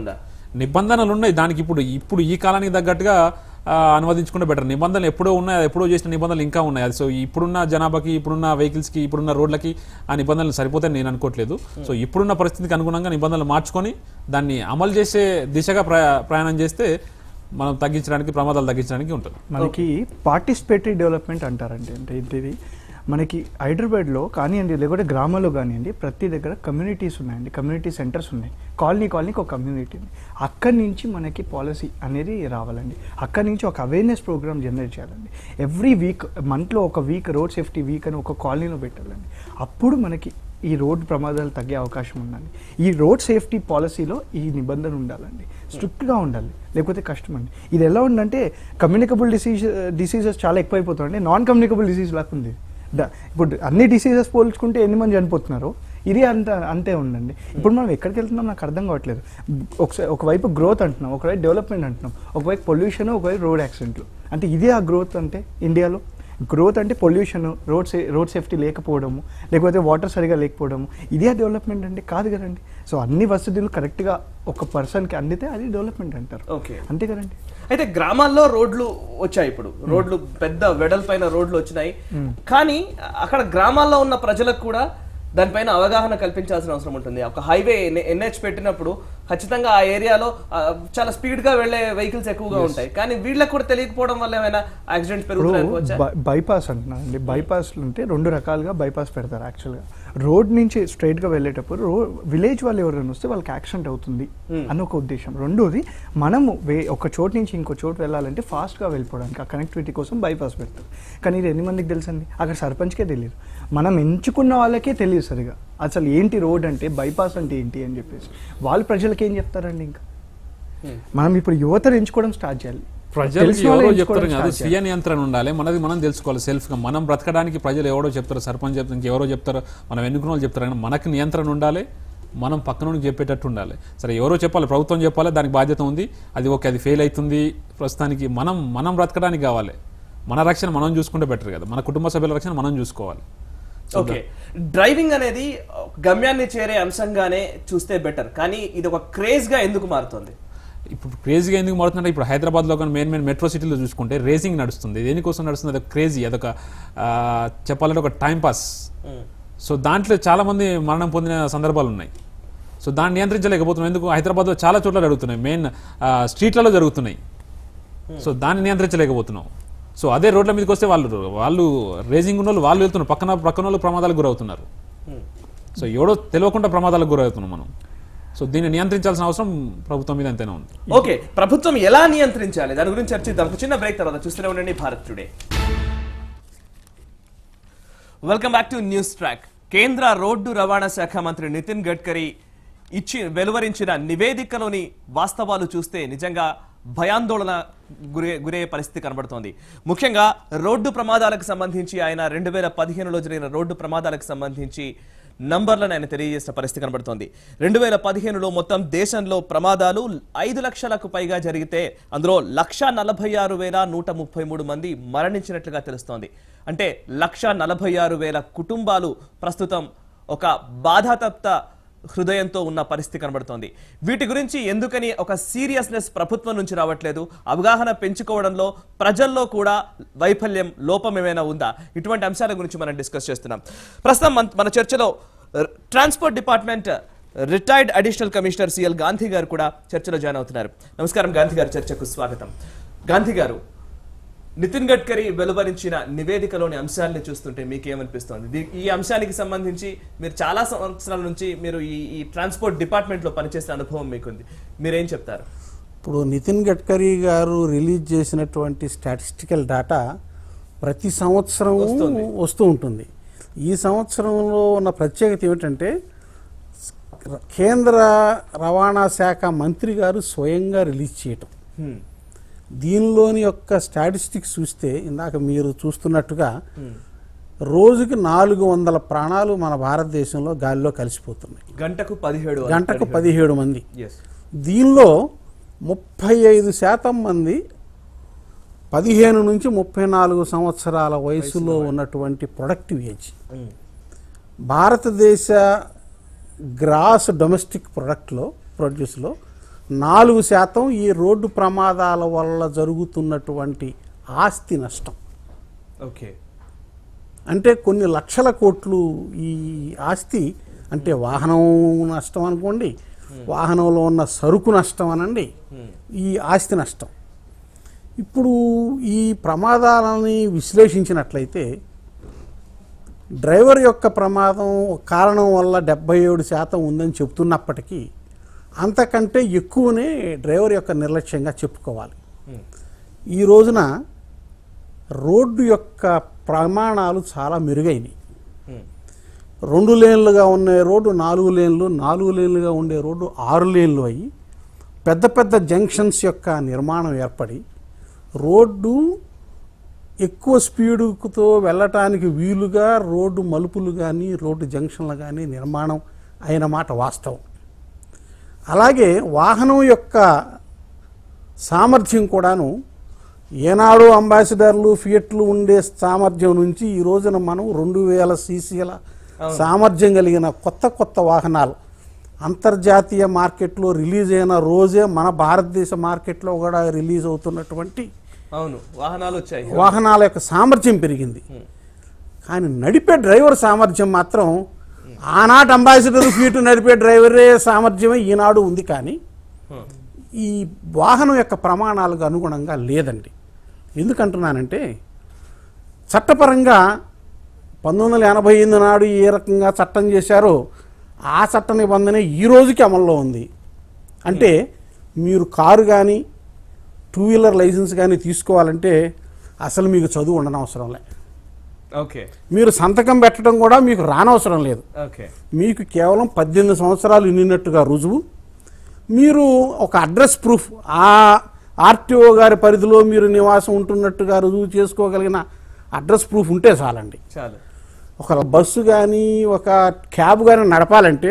నిబంధనలు ఉన్నాయి దానికి ఇప్పుడు ఇప్పుడు ఈ కాలానికి తగ్గట్టుగా ఆ, అనువదించుకుంటే బెటర్ నిబంధనలు ఎప్పుడో ఉన్నాయి అది ఎప్పుడో చేసిన నిబంధనలు ఇంకా ఉన్నాయి అది సో ఇప్పుడున్న జనాభాకి ఇప్పుడున్న వెహికల్స్కి ఇప్పుడున్న రోడ్లకి ఆ నిబంధనలు సరిపోతాయని నేను అనుకోవట్లేదు సో ఇప్పుడున్న పరిస్థితికి అనుగుణంగా నిబంధనలు మార్చుకొని దాన్ని అమలు చేసే దిశగా ప్రయా- ప్రయాణం చేస్తే మనం తగ్గించడానికి ప్రమాదాలు తగ్గించడానికి ఉంటుంది మనకి పార్టిసిపేటరీ డెవలప్మెంట్ అంటారండి అంటే ఏంటిది మనకి హైదరాబాద్లో కానివ్వండి లేకపోతే గ్రామాల్లో కానివ్వండి ప్రతి దగ్గర కమ్యూనిటీస్ ఉన్నాయండి కమ్యూనిటీ సెంటర్స్ ఉన్నాయి కాలనీ కాలనీకి ఒక కమ్యూనిటీ ఉంది అక్కడి నుంచి మనకి పాలసీ అనేది రావాలండి అక్కడి నుంచి ఒక అవేర్నెస్ ప్రోగ్రామ్ జనరేట్ చేయాలండి ఎవ్రీ వీక్ మంత్లో ఒక వీక్ రోడ్ సేఫ్టీ వీక్ అని ఒక కాలనీలో పెట్టాలండి అప్పుడు మనకి ఈ రోడ్ ప్రమాదాలు తగ్గే అవకాశం ఉందండి ఈ రోడ్ సేఫ్టీ పాలసీలో ఈ నిబంధన ఉండాలండి స్ట్రిక్ట్గా ఉండాలి లేకపోతే కష్టం అండి ఇది ఎలా ఉందంటే కమ్యూనికబుల్ డిసీజ్ డిసీజెస్ చాలా ఎక్కువైపోతున్నాయండి నాన్ కమ్యూనికబుల్ డిసీజ్ లాగా ఉంది ద- ఇప్పుడు అన్ని డిసీజెస్ పోల్చుకుంటే ఎన్ని మంది చనిపోతున్నారు ఇది అంత అంతే ఉందండి ఇప్పుడు మనం ఎక్కడికి వెళ్తున్నాం నాకు అర్థం కావట్లేదు ఒకసారి ఒకవైపు గ్రోత్ అంటున్నాం ఒకవైపు డెవలప్మెంట్ అంటున్నాం ఒకవైపు పొల్యూషన్ ఒకవైపు రోడ్ యాక్సిడెంట్లు అంటే ఇదే ఆ గ్రోత్ అంటే ఇండియాలో గ్రోత్ అంటే పొల్యూషన్ రోడ్ సే రోడ్ సేఫ్టీ లేకపోవడము లేకపోతే వాటర్ సరిగా లేకపోవడము ఇదే డెవలప్మెంట్ అంటే కాదు కదండి సో అన్ని వసతులు కరెక్ట్గా ఒక పర్సన్కి అందితే అది డెవలప్మెంట్ అంటారు ఓకే అంతే కదండి అయితే గ్రామాల్లో రోడ్లు వచ్చాయి ఇప్పుడు రోడ్లు పెద్ద వెడల్పైన రోడ్లు వచ్చినాయి కానీ అక్కడ గ్రామాల్లో ఉన్న ప్రజలకు కూడా దానిపైన అవగాహన కల్పించాల్సిన అవసరం ఉంటుంది ఒక హైవే ఎన్హెచ్ పెట్టినప్పుడు ఖచ్చితంగా ఆ ఏరియాలో ఆ, చాలా స్పీడ్ గా వెళ్లే వెహికల్స్ ఎక్కువగా ఉంటాయి కానీ వీళ్ళకి కూడా తెలియకపోవడం వల్ల ఏమైనా యాక్సిడెంట్స్ పెరుగుతున్నాయి అనుకోవచ్చా బై- బైపాస్ అంటున్నానండి బైపాస్ ఉంటే రెండు రకాలుగా బైపాస్ పెడతారు యాక్చువల్గా రోడ్ నుంచి straight గా వెళ్ళేటప్పుడు రో విలేజ్ వాళ్ళు ఎవరైనా వస్తే వాళ్ళకి యాక్సిడెంట్ అవుతుంది అని ఒక ఉద్దేశం రెండోది మనము వే ఒక చోటు నుంచి ఇంకో చోటు వెళ్ళాలంటే ఫాస్ట్గా వెళ్ళిపోవడానికి ఆ కనెక్టివిటీ కోసం బైపాస్ పెడతారు కానీ ఇది ఎన్ని మందికి తెలుసండి అక్కడ సర్పంచ్కే తెలియదు మనం ఎంచుకున్న వాళ్ళకే తెలియదు సరిగా అసలు ఏంటి రోడ్ అంటే బైపాస్ అంటే ఏంటి అని చెప్పేసి వాళ్ళు ప్రజలకి ఏం చెప్తారండి ఇంకా మనం ఇప్పుడు యువతను ఎంచుకోవడం స్టార్ట్ చేయాలి ప్రజలకు తెలిసిన వాళ్ళు ఎవరో ఎంచుకోవడం చెప్తారు కాదు start చేయాలి. స్వీయ నియంత్రణ ఉండాలి మనది మనం తెలుసుకోవాలి సెల్ఫ్ గా మనం బ్రతకడానికి ప్రజలు ఎవరో చెప్తారు సర్పంచ్ చెప్తారు ఇంకెవరో చెప్తారు మనం ఎన్నుకున్న వాళ్ళు చెప్తారు కానీ మనకు నియంత్రణ ఉండాలి మనం పక్కన చెప్పేటట్టు ఉండాలి సరే ఎవరో చెప్పాలి ప్రభుత్వం చెప్పాలి దానికి బాధ్యత ఉంది అది ఓకే అది ఫెయిల్ అవుతుంది ప్రస్తుతానికి మనం మనం బ్రతకడానికి కావాలి మన రక్షణ మనం చూసుకుంటే బెటర్ కదా మన కుటుంబ సభ్యుల రక్షణ మనం చూసుకోవాలి ఓకే డ్రైవింగ్ అనేది గమ్యాన్ని చేరే అంశంగానే చూస్తే బెటర్ కానీ ఇది ఒక క్రేజ్ గా ఎందుకు మారుతుంది ఇప్పుడు క్రేజీగా ఎందుకు మారుతుందంటే ఇప్పుడు హైదరాబాద్లో కానీ మెయిన్ మెయిన్ మెట్రో సిటీలో చూసుకుంటే రేసింగ్ నడుస్తుంది దేనికోసం నడుస్తుంది అదొక క్రేజీ అదొక ఆ, చెప్పాలంటే ఒక టైం పాస్ సో దాంట్లో చాలా మంది మరణం పొందిన సందర్భాలు ఉన్నాయి సో దాన్ని నియంత్రించలేకపోతున్నాం ఎందుకు హైదరాబాద్లో చాలా చోట్ల జరుగుతున్నాయి మెయిన్ స్ట్రీట్లలో జరుగుతున్నాయి సో దాన్ని నియంత్రించలేకపోతున్నాం సో అదే రోడ్ల మీదకి వస్తే వాళ్ళు వాళ్ళు రేసింగ్ ఉన్న వాళ్ళు వాళ్ళు వెళ్తున్నారు పక్కన పక్కన వాళ్ళు ప్రమాదాలకు గురవుతున్నారు సో ఎవడో తెలియకుండా ప్రమాదాలకు గురవుతున్నాం మనం సో దీన్ని నియంత్రించాల్సిన అవసరం ప్రభుత్వం మీద ఎంతైనా ఉంది ఓకే ప్రభుత్వం ఎలా నియంత్రించాలి దాని గురించి చర్చిద్దాం ఒక చిన్న బ్రేక్ తర్వాత చూస్తూనే ఉండండి Bharat Today welcome back to news track కేంద్ర రోడ్డు రవాణా శాఖ మంత్రి నితిన్ గడ్కరీ ఇచ్చి వెలువరించిన నివేదికలోని వాస్తవాలు చూస్తే నిజంగా భయాందోళన గురే గురయ్యే పరిస్థితి కనబడుతోంది ముఖ్యంగా రోడ్డు ప్రమాదాలకు సంబంధించి ఆయన రెండు వేల పదిహేనులో జరిగిన రోడ్డు ప్రమాదాలకు సంబంధించి నంబర్లను ఆయన తెలియజేసిన పరిస్థితి కనబడుతోంది రెండు వేల పదిహేనులో మొత్తం దేశంలో ప్రమాదాలు ఐదు లక్షలకు పైగా జరిగితే అందులో లక్ష నలభై ఆరు వేల నూట ముప్పై మూడు మంది మరణించినట్లుగా తెలుస్తోంది అంటే లక్ష నలభై ఆరు వేల కుటుంబాలు ప్రస్తుతం ఒక బాధాతప్త హృదయంతో ఉన్న పరిస్థితి కనబడుతోంది వీటి గురించి ఎందుకని ఒక సీరియస్నెస్ ప్రభుత్వం నుంచి రావట్లేదు అవగాహన పెంచుకోవడంలో ప్రజల్లో కూడా వైఫల్యం లోపం ఏమైనా ఉందా ఇటువంటి అంశాల గురించి మనం డిస్కస్ చేస్తున్నాం ప్రస్తుతం మన- మన చర్చలో ర- transport department retired additional commissioner CL Gandhi garu కూడా చర్చలో జాయిన్ అవుతున్నారు నమస్కారం గాంధీ గారు చర్చకు స్వాగతం గాంధీ గారు నితిన్ గడ్కరీ వెలువరించిన నివేదికలోని అంశాలను చూస్తుంటే మీకేమనిపిస్తోంది దీ- ఈ అంశానికి సంబంధించి మీరు చాలా సంవత్సరాల నుంచి మీరు ఈ ఈ ట్రాన్స్పోర్ట్ డిపార్ట్మెంట్ లో పనిచేసిన అనుభవం మీకుంది మీరేం చెప్తారు ఇప్పుడు నితిన్ గడ్కరీ గారు రిలీజ్ చేసినటువంటి స్టాటిస్టికల్ డేటా ప్రతి సంవత్సరం వస్తుంది. వస్తూ ఉంటుంది ఈ సంవత్సరంలో ఉన్న ప్రత్యేకత ఏమిటంటే కేంద్ర రవాణా శాఖ మంత్రి గారు స్వయంగా రిలీజ్ చేయటం హ్మ్. దీనిలోని యొక్క స్టాటిస్టిక్స్ చూస్తే ఇందాక మీరు చూస్తున్నట్టుగా రోజుకి నాలుగు వందల ప్రాణాలు మన భారతదేశంలో గాలిలో కలిసిపోతున్నాయి గంటకు పదిహేడు గంటకు పదిహేడు మంది ఎస్ దీనిలో ముప్పై ఐదు శాతం మంది పదిహేను నుంచి ముప్పై నాలుగు సంవత్సరాల వయసులో ఉన్నటువంటి ప్రొడక్టివ్ ఏజ్ భారతదేశ గ్రాస్ డొమెస్టిక్ ప్రొడక్ట్లో ప్రొడ్యూస్లో నాలుగు శాతం ఈ రోడ్డు ప్రమాదాల వల్ల జరుగుతున్నటువంటి ఆస్తి నష్టం ఓకే అంటే కొన్ని లక్షల కోట్లు ఈ ఆస్తి అంటే వాహనం నష్టం అనుకోండి వాహనంలో ఉన్న సరుకు నష్టం అనండి ఈ ఆస్తి నష్టం ఇప్పుడు ఈ ప్రమాదాలని విశ్లేషించినట్లయితే డ్రైవర్ యొక్క ప్రమాదం ఒక కారణం వల్ల డెబ్బై ఏడు శాతం ఉందని చెప్తున్నప్పటికీ అంతకంటే ఎక్కువనే డ్రైవర్ యొక్క నిర్లక్ష్యంగా చెప్పుకోవాలి ఈ రోజున రోడ్డు యొక్క ప్రమాణాలు చాలా మెరుగైనవి రెండు లేన్లుగా ఉండే రోడ్డు నాలుగు లేన్లు నాలుగు లేన్లుగా ఉండే రోడ్డు ఆరు లేన్లు అయ్యి పెద్ద పెద్ద జంక్షన్స్ యొక్క నిర్మాణం ఏర్పడి రోడ్డు ఎక్కువ స్పీడుతో వెళ్ళటానికి వీలుగా రోడ్డు మలుపులు కానీ రోడ్డు జంక్షన్లు కానీ నిర్మాణం అయిన మాట వాస్తవం అలాగే వాహనం యొక్క సామర్థ్యం కూడాను ఏనాడు అంబాసిడర్లు ఫియట్లు ఉండే సామర్థ్యం నుంచి ఈ రోజున మనం రెండు వేల సీసీల సామర్థ్యం కలిగిన కొత్త కొత్త వాహనాలు అంతర్జాతీయ మార్కెట్లో రిలీజ్ అయిన రోజే మన భారతదేశ మార్కెట్లో కూడా రిలీజ్ అవుతున్నటువంటి అవును వాహనాలు వచ్చాయి వాహనాల యొక్క సామర్థ్యం పెరిగింది కానీ నడిపే డ్రైవర్ సామర్థ్యం మాత్రం ఆనాటి అంబాసిడర్ ఫీటు నడిపే డ్రైవరే సామర్థ్యమే ఈనాడు ఉంది కానీ హ్మ్. ఈ వాహనం యొక్క ప్రమాణాలకు అనుగుణంగా లేదండి ఎందుకంటున్నానంటే చట్టపరంగా పంతొమ్మిది వందల ఎనభై ఎనిమిది నాడు ఏ రకంగా చట్టం చేశారో ఆ చట్ట నిబంధన ఈ రోజుకి అమల్లో ఉంది అంటే మీరు కారు కానీ టూ వీలర్ లైసెన్స్ కానీ తీసుకోవాలంటే అసలు మీకు చదువు ఉండనవసరం లే ఓకే మీరు సంతకం పెట్టడం కూడా మీకు రానవసరం లేదు ఓకే మీకు కేవలం పద్దెనిమిది సంవత్సరాలు నిన్నట్టుగా రుజువు మీరు ఒక అడ్రస్ ప్రూఫ్ ఆ ఆర్టీఓ గారి పరిధిలో మీరు నివాసం ఉంటున్నట్టుగా రుజువు చేసుకోగలిగిన అడ్రస్ ప్రూఫ్ ఉంటే చాలండి చాలు ఒక బస్సు కానీ ఒక క్యాబ్ కానీ నడపాలంటే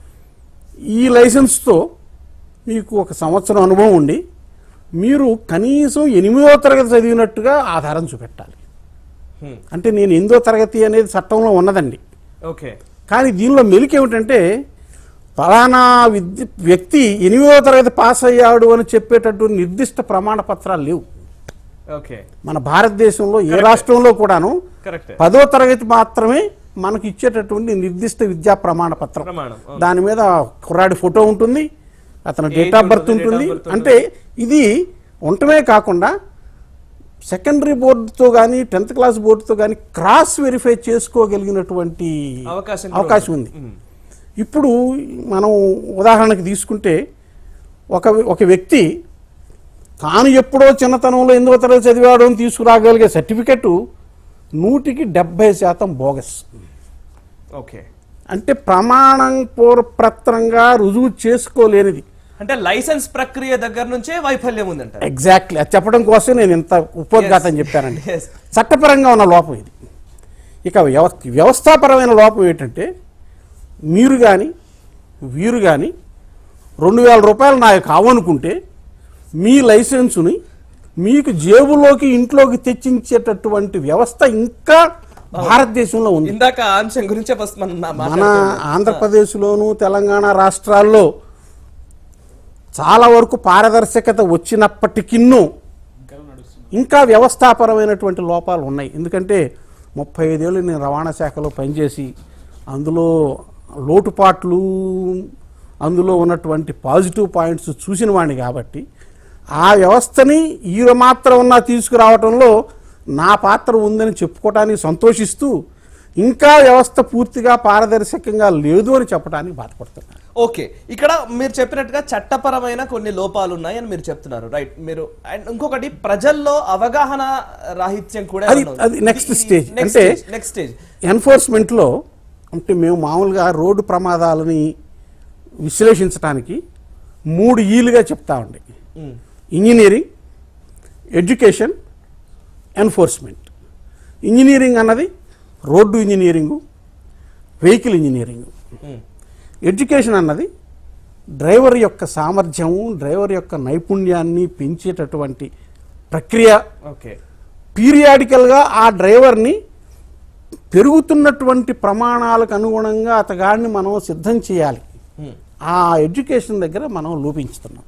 ఈ లైసెన్స్తో మీకు ఒక సంవత్సరం అనుభవం ఉండి మీరు కనీసం ఎనిమిదో తరగతి చదివినట్టుగా ఆధారం చూపెట్టాలి హ్మ్. అంటే నేను ఎనిమిదో తరగతి అనేది చట్టంలో ఉన్నదండి ఓకే కానీ దీనిలో మెలిక ఏమిటంటే ఫలానా విద్య వ్యక్తి ఎనిమిదవ తరగతి పాస్ అయ్యాడు అని చెప్పేటట్టు నిర్దిష్ట ప్రమాణ పత్రాలు లేవు ఓకే మన భారతదేశంలో ఏ రాష్ట్రంలో కూడాను కరెక్ట్ పదో తరగతి మాత్రమే మనకు ఇచ్చేటటువంటి నిర్దిష్ట విద్యా ప్రమాణ పత్రం ప్రమాణం అవును. దాని మీద కుర్రాడి ఫోటో ఉంటుంది అతని Age డేట్ ఆఫ్ బర్త్ ఉంటుంది, ఉంటుంది date of birth అంటే ఇది ఉండటమే కాకుండా సెకండరీ బోర్డుతో కానీ టెన్త్ క్లాస్ బోర్డుతో కానీ క్రాస్ వెరిఫై చేసుకోగలిగినటువంటి అవకాశం కూడా అవకాశం ఉంది ఉమ్. ఇప్పుడు మనం ఉదాహరణకి తీసుకుంటే ఒక ఒక వ్యక్తి తాను ఎప్పుడో చిన్నతనంలో ఎందుకో తరగతి చదివాడు అని తీసుకురాగలిగే సర్టిఫికెట్ నూటికి డెబ్బై శాతం బోగస్ ఓకే అంటే ప్రమాణం పూర్వప్రత్రంగా రుజువు చేసుకోలేనిది అంటే లైసెన్స్ ప్రక్రియ దగ్గర నుంచే వైఫల్యం ఉందంట ఎగ్జాక్ట్లీ అది చెప్పడం కోసం నేను ఇంత ఉపోద్ఘాతం చెప్పానండి Yes. చట్టపరంగా ఉన్న లోపం ఇది ఇక వ్యవ వ్యవస్థాపరమైన లోపం ఏంటంటే మీరు కానీ వీరు కానీ రెండు వేల రూపాయలు నాకు కావనుకుంటే మీ లైసెన్సుని మీకు జేబులోకి ఇంట్లోకి తెచ్చించేటటువంటి వ్యవస్థ ఇంకా భారతదేశంలో ఉంది ఇందాక ఆ అంశం గురించే ఫస్ట్ మనం మా- మన మాట్లాడుతున్నాం. ఆంధ్రప్రదేశ్లోను తెలంగాణ రాష్ట్రాల్లో చాలా వరకు పారదర్శకత వచ్చినప్పటికిన్నూ ఇంకా వ్యవస్థాపరమైనటువంటి లోపాలు ఉన్నాయి ఎందుకంటే ముప్పై ఐదేళ్ళు నేను రవాణా శాఖలో పనిచేసి అందులో లోటుపాట్లు అందులో ఉన్నటువంటి పాజిటివ్ పాయింట్స్ చూసిన వాడిని కాబట్టి ఆ వ్యవస్థని ఈ మాత్రం ఉన్నా తీసుకురావడంలో నా పాత్ర ఉందని చెప్పుకోవటానికి సంతోషిస్తూ ఇంకా వ్యవస్థ పూర్తిగా పారదర్శకంగా లేదు అని చెప్పడానికి బాధపడుతున్నాను ఓకే ఇక్కడ మీరు చెప్పినట్టుగా చట్టపరమైన కొన్ని లోపాలు ఉన్నాయని మీరు చెప్తున్నారు రైట్ మీరు అండ్ ఇంకొకటి ప్రజల్లో అవగాహన రాహిత్యం కూడా అది- అది next stage. అంటే- నెక్స్ట్ స్టేజ్ ఎన్ఫోర్స్మెంట్లో అంటే మేము మామూలుగా రోడ్డు ప్రమాదాలని విశ్లేషించడానికి మూడు ఈలుగా చెప్తామండి ఇంజనీరింగ్ ఎడ్యుకేషన్ ఎన్ఫోర్స్మెంట్ ఇంజనీరింగ్ అన్నది road engineering vehicle engineering education అన్నది డ్రైవర్ యొక్క సామర్థ్యము డ్రైవర్ యొక్క నైపుణ్యాన్ని పెంచేటటువంటి ప్రక్రియ ఓకే పీరియాడికల్గా ఆ డ్రైవర్ని పెరుగుతున్నటువంటి ప్రమాణాలకు అనుగుణంగా అతగాడిని మనం సిద్ధం చేయాలి ఆ ఎడ్యుకేషన్ దగ్గర మనం లోపించుతున్నాం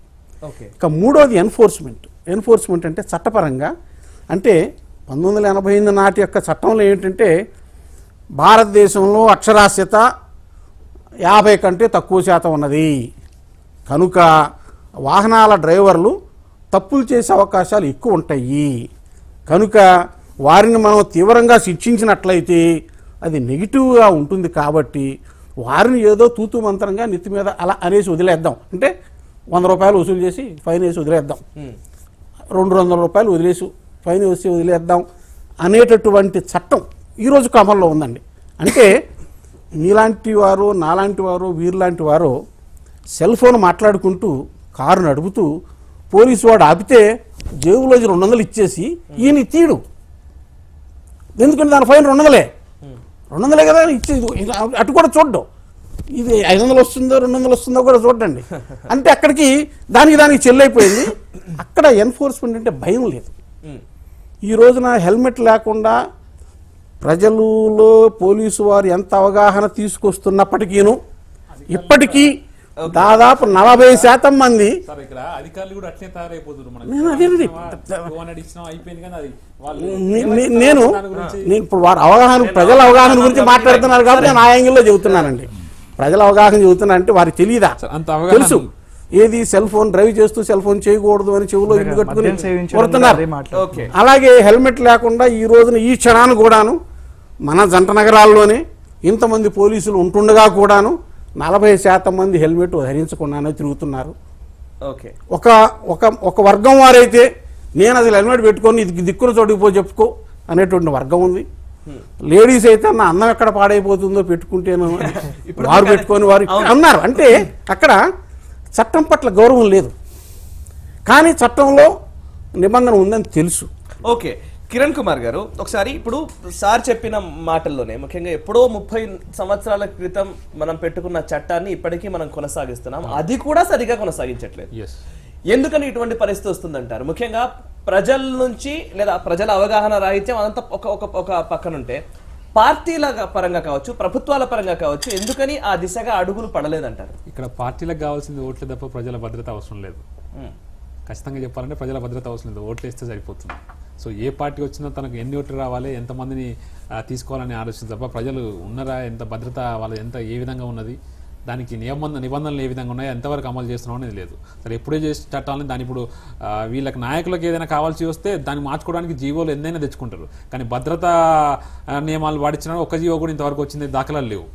ఓకే ఇక మూడోది ఎన్ఫోర్స్మెంట్ ఎన్ఫోర్స్మెంట్ అంటే చట్టపరంగా అంటే పంతొమ్మిది వందల ఎనభై ఎనిమిది నాటి యొక్క చట్టంలో ఏంటంటే భారతదేశంలో అక్షరాస్యత యాభై కంటే తక్కువ శాతం ఉన్నది కనుక వాహనాల డ్రైవర్లు తప్పులు చేసే అవకాశాలు ఎక్కువ ఉంటాయి కనుక వారిని మనం తీవ్రంగా శిక్షించినట్లయితే అది నెగిటివ్గా ఉంటుంది కాబట్టి వారిని ఏదో తూతు మంత్రంగా నెత్తి మీద అలా అనేసి వదిలేద్దాం అంటే వంద రూపాయలు వసూలు చేసి ఫైన్ వేసి వదిలేద్దాం రెండు వందల రూపాయలు వదిలేసి ఫైన్ వేసి వదిలేద్దాం అనేటటువంటి చట్టం ఈరోజు అమల్లో ఉందండి అంటే నీలాంటి వారు నాలాంటి వారు వీరులాంటి వారు సెల్ ఫోన్ మాట్లాడుకుంటూ కారు నడుపుతూ పోలీసు వాడు ఆపితే జేబులో రెండు వందలు ఇచ్చేసి ఈయన తీయడు ఎందుకంటే దాని ఫైన్ రెండు వందలే రెండు వందలే కదా ఇచ్చేది ఇది అటు కూడా చూడ్డం ఇది ఐదు వందలు వస్తుందో రెండు వందలు వస్తుందో కూడా చూడండి అంటే అక్కడికి దానికి దానికి చెల్లైపోయింది అక్కడ ఎన్ఫోర్స్మెంట్ అంటే భయం లేదు ఈ రోజున హెల్మెట్ లేకుండా ప్రజలలో పోలీసు వారు ఎంత అవగాహన తీసుకొస్తున్నప్పటికీను ఇప్పటికీ దాదాపు నలభై శాతం మంది సార్ ఇక్కడ అధికారులు కూడా అట్లే తయారైపోతున్నారు నేను అదే అదే. మనకి ఇచ్చినాం అయిపోయింది కానీ అది వాళ్ళు నే- నే- నేను నేను ఇప్పుడు వారి అవగాహన ప్రజల అవగాహన గురించి మాట్లాడుతున్నారు కాబట్టి నేను ఆ యాంగిల్లో చెబుతున్నానండి ప్రజల అవగాహన చెబుతున్నా అంటే వారికి తెలియదా సార్, అంత అవగాహన- తెలుసు ఏది సెల్ ఫోన్ డ్రైవ్ చేస్తూ సెల్ ఫోన్ చేయకూడదు అని చెవులో ఇల్లు కట్టుకుని మద్యం సేవించడం కొడుతున్నారు అదే మాట్లాడుతున్నారు. ఓకే అలాగే హెల్మెట్ లేకుండా ఈ రోజున ఈ క్షణాన్ని కూడాను మన జంట నగరాల్లోనే ఇంతమంది పోలీసులు ఉంటుండగా కూడాను నలభై శాతం మంది హెల్మెట్ ధరించకుండానే తిరుగుతున్నారు ఓకే ఒక ఒక ఒక వర్గం వారైతే నేను అసలు హెల్మెట్ పెట్టుకొని ఇది దిక్కున చోటుకు పో చెప్పుకో అనేటువంటి వర్గం ఉంది లేడీస్ అయితే నా అన్నం ఎక్కడ పాడైపోతుందో పెట్టుకుంటేను ఇప్పుడు వారు ఇంకా- పెట్టుకొని వారు అవును. అన్నారు అంటే అక్కడ చట్టం పట్ల గౌరవం లేదు కానీ చట్టంలో నిబంధన ఉందని తెలుసు ఓకే కిరణ్ కుమార్ గారు ఒకసారి ఇప్పుడు సార్ చెప్పిన మాటల్లోనే ముఖ్యంగా ఎప్పుడో ముప్పై సంవత్సరాల క్రితం మనం పెట్టుకున్న చట్టాన్ని ఇప్పటికీ మనం కొనసాగిస్తున్నాం అది కూడా సరిగా కొనసాగించట్లేదు ఎస్ ఎందుకని ఇటువంటి పరిస్థితి వస్తుందంటారు ముఖ్యంగా ప్రజల నుంచి లేదా ప్రజల అవగాహన రాహిత్యం అదంతా ఒక ఒక ఒక పక్కనుంటే పార్టీల పరంగా కావచ్చు ప్రభుత్వాల పరంగా కావచ్చు ఎందుకని ఆ దిశగా అడుగులు పడలేదంటారు ఇక్కడ పార్టీలకు కావాల్సింది ఓట్లే తప్ప ప్రజల భద్రత అవసరం లేదు ఖచ్చితంగా చెప్పాలంటే ప్రజల భద్రత అవసరం లేదు ఓట్లు వేస్తే సరిపోతుంది సో ఏ పార్టీ వచ్చినా తనకు ఎన్ని ఓట్లు రావాలి ఎంతమందిని ఆ, తీసుకోవాలని ఆలోచన తప్ప ప్రజలు ఉన్నారా ఎంత భద్రత వాళ్ళ ఎంత ఏ విధంగా ఉన్నది దానికి నియమ నిబంధనలు ఏ విధంగా ఉన్నాయో ఎంతవరకు అమలు చేస్తున్నాం అనేది లేదు సరే ఎప్పుడే చేసి చట్టాలని దాని ఇప్పుడు ఆ, వీళ్ళకి నాయకులకు ఏదైనా కావాల్సి వస్తే దాన్ని మార్చుకోవడానికి జీవోలు ఎన్నైనా తెచ్చుకుంటారు కానీ భద్రతా ఆ, నియమాలు పాటించిన ఒక్క జీవో కూడా ఇంతవరకు వచ్చింది దాఖలాలు లేవు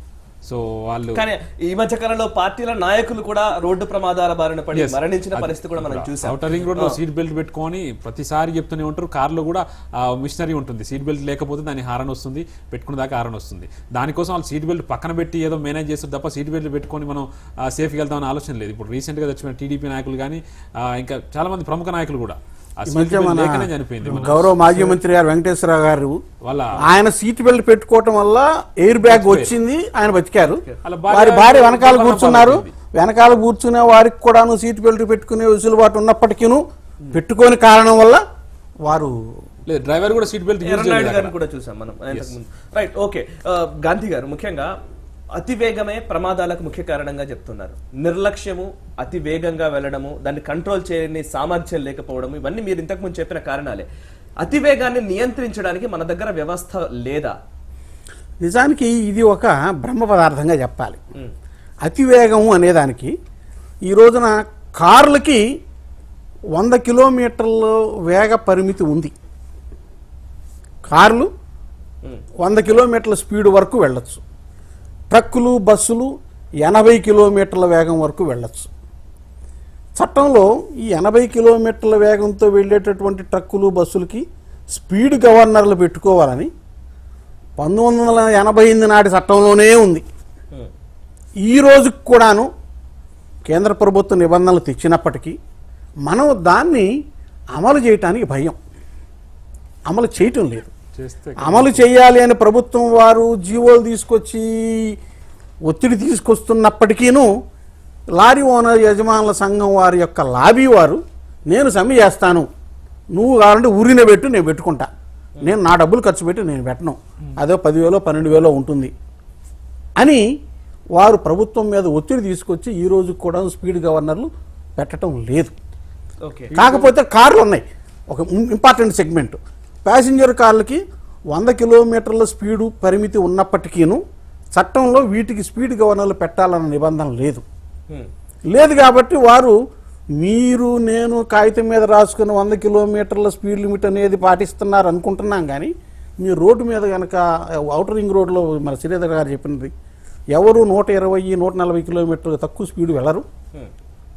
సో వాళ్ళు కానీ ఈ మధ్య కాలంలో పార్టీల నాయకులు కూడా రోడ్డు ప్రమాదాల బారిన పడి Yes. మరణించిన అది పరిస్థితి కూడా మనం చూసాం అవుటర్ రింగ్ రోడ్ లో సీట్ బెల్ట్ పెట్టుకొని ప్రతిసారి చెప్తూనే ఉంటారు కార్లో కూడా మిషనరీ ఉంటుంది సీట్ బెల్ట్ లేకపోతే దాని హారన్ వస్తుంది పెట్టుకున్న దాకా హారన్ వస్తుంది దానికోసం వాళ్ళు సీట్ బెల్ట్ పక్కన పెట్టి ఏదో మేనేజ్ చేస్తారు తప్ప సీట్ బెల్ట్ పెట్టుకొని మనం సేఫ్గా వెళ్తామని ఆలోచన లేదు ఇప్పుడు రీసెంట్ గా తెచ్చిన టీడీపీ నాయకులు కానీ ఇంకా చాలా మంది ప్రముఖ నాయకులు కూడా ఆ ఈ seat మధ్య belt మన లేకనే చనిపోయింది మన గౌరవ మాజీ మంత్రి గారు వెంకటేశ్వరరావు గారు వాళ్ళ ఆయన సీట్ బెల్ట్ పెట్టుకోవటం వల్ల ఎయిర్ బ్యాగ్ వచ్చింది ఆయన బతికారు వాళ్ళ భార్య వారి భార్య వెనకాల దుర్మరణం కూర్చున్నారు పాలైంది. వెనకాల కూర్చునే వారికి కూడాను సీట్ బెల్ట్ పెట్టుకునే వెసులుబాటు ఉన్నప్పటికీను పెట్టుకోని కారణం వల్ల వారు లేదు డ్రైవర్ కూడా సీట్ బెల్ట్ యూజ్ ఎర్రనాయుడు చేయలేదు గారిని అక్కడ. కూడా చూసాం మనం ఇంతకు ముందు రైట్ ఓకే గాంధీ గారు ముఖ్యంగా అతి వేగమే ప్రమాదాలకు ముఖ్య కారణంగా చెప్తున్నారు నిర్లక్ష్యము అతి వేగంగా వెళ్ళడము దాన్ని కంట్రోల్ చేయని సామర్థ్యం లేకపోవడం ఇవన్నీ మీరు ఇంతకు ముందు చెప్పిన కారణాలే అతి వేగాన్ని నియంత్రించడానికి మన దగ్గర వ్యవస్థ లేదా నిజానికి ఇది ఒక బ్రహ్మ పదార్థంగా చెప్పాలి అతివేగము అనేదానికి ఈ రోజున కార్లకి వంద కిలోమీటర్ల వేగ పరిమితి ఉంది కార్లు వంద కిలోమీటర్ల స్పీడ్ వరకు వెళ్ళొచ్చు ట్రక్కులు బస్సులు ఎనభై కిలోమీటర్ల వేగం వరకు వెళ్ళొచ్చు చట్టంలో ఈ ఎనభై కిలోమీటర్ల వేగంతో వెళ్ళేటటువంటి ట్రక్కులు బస్సులకి స్పీడ్ గవర్నర్లు పెట్టుకోవాలని పంతొమ్మిది వందల ఎనభై ఎనిమిది నాటి చట్టంలోనే ఉంది ఈ రోజుకి కూడాను కేంద్ర ప్రభుత్వ నిబంధనలు తెచ్చినప్పటికీ మనం దాన్ని అమలు చేయటానికి భయం అమలు చేయటం లేదు చేస్తే అమలు చేయాలి అని ప్రభుత్వం వారు జీవోలు తీసుకొచ్చి ఒత్తిడి తీసుకొస్తున్నప్పటికీను లారీ ఓనర్ యజమానుల సంఘం వారి యొక్క లాబీ వారు నేను సమ్మె చేస్తాను నువ్వు కావాలంటే ఊరినే పెట్టు నేను పెట్టుకుంటా నేను నా డబ్బులు ఖర్చు పెట్టి నేను పెట్టను అదో పదివేలో పన్నెండు వేలో ఉంటుంది అని వారు ప్రభుత్వం మీద ఒత్తిడి తీసుకొచ్చి ఈ రోజు కూడా స్పీడ్ గవర్నర్లు పెట్టడం లేదు ఓకే కాకపోతే కార్లు ఉన్నాయి ఒక ఇంపార్టెంట్ సెగ్మెంట్ ప్యాసింజర్ కార్లకి వంద కిలోమీటర్ల స్పీడు పరిమితి ఉన్నప్పటికీను చట్టంలో వీటికి స్పీడ్ గవర్నర్లు పెట్టాలన్న నిబంధన లేదు హ్మ్. లేదు కాబట్టి వారు మీరు నేను కాగితం మీద రాసుకున్న వంద కిలోమీటర్ల స్పీడ్ లిమిట్ అనేది పాటిస్తున్నారు అనుకుంటున్నాం కానీ మీ రోడ్డు మీద కనుక అవుటర్ రింగ్ రోడ్లో మన శ్రీధర్ గారు చెప్పినది ఎవరు నూట ఇరవై నూట నలభై కిలోమీటర్లు తక్కువ స్పీడ్ వెళ్ళరు హ్మ్.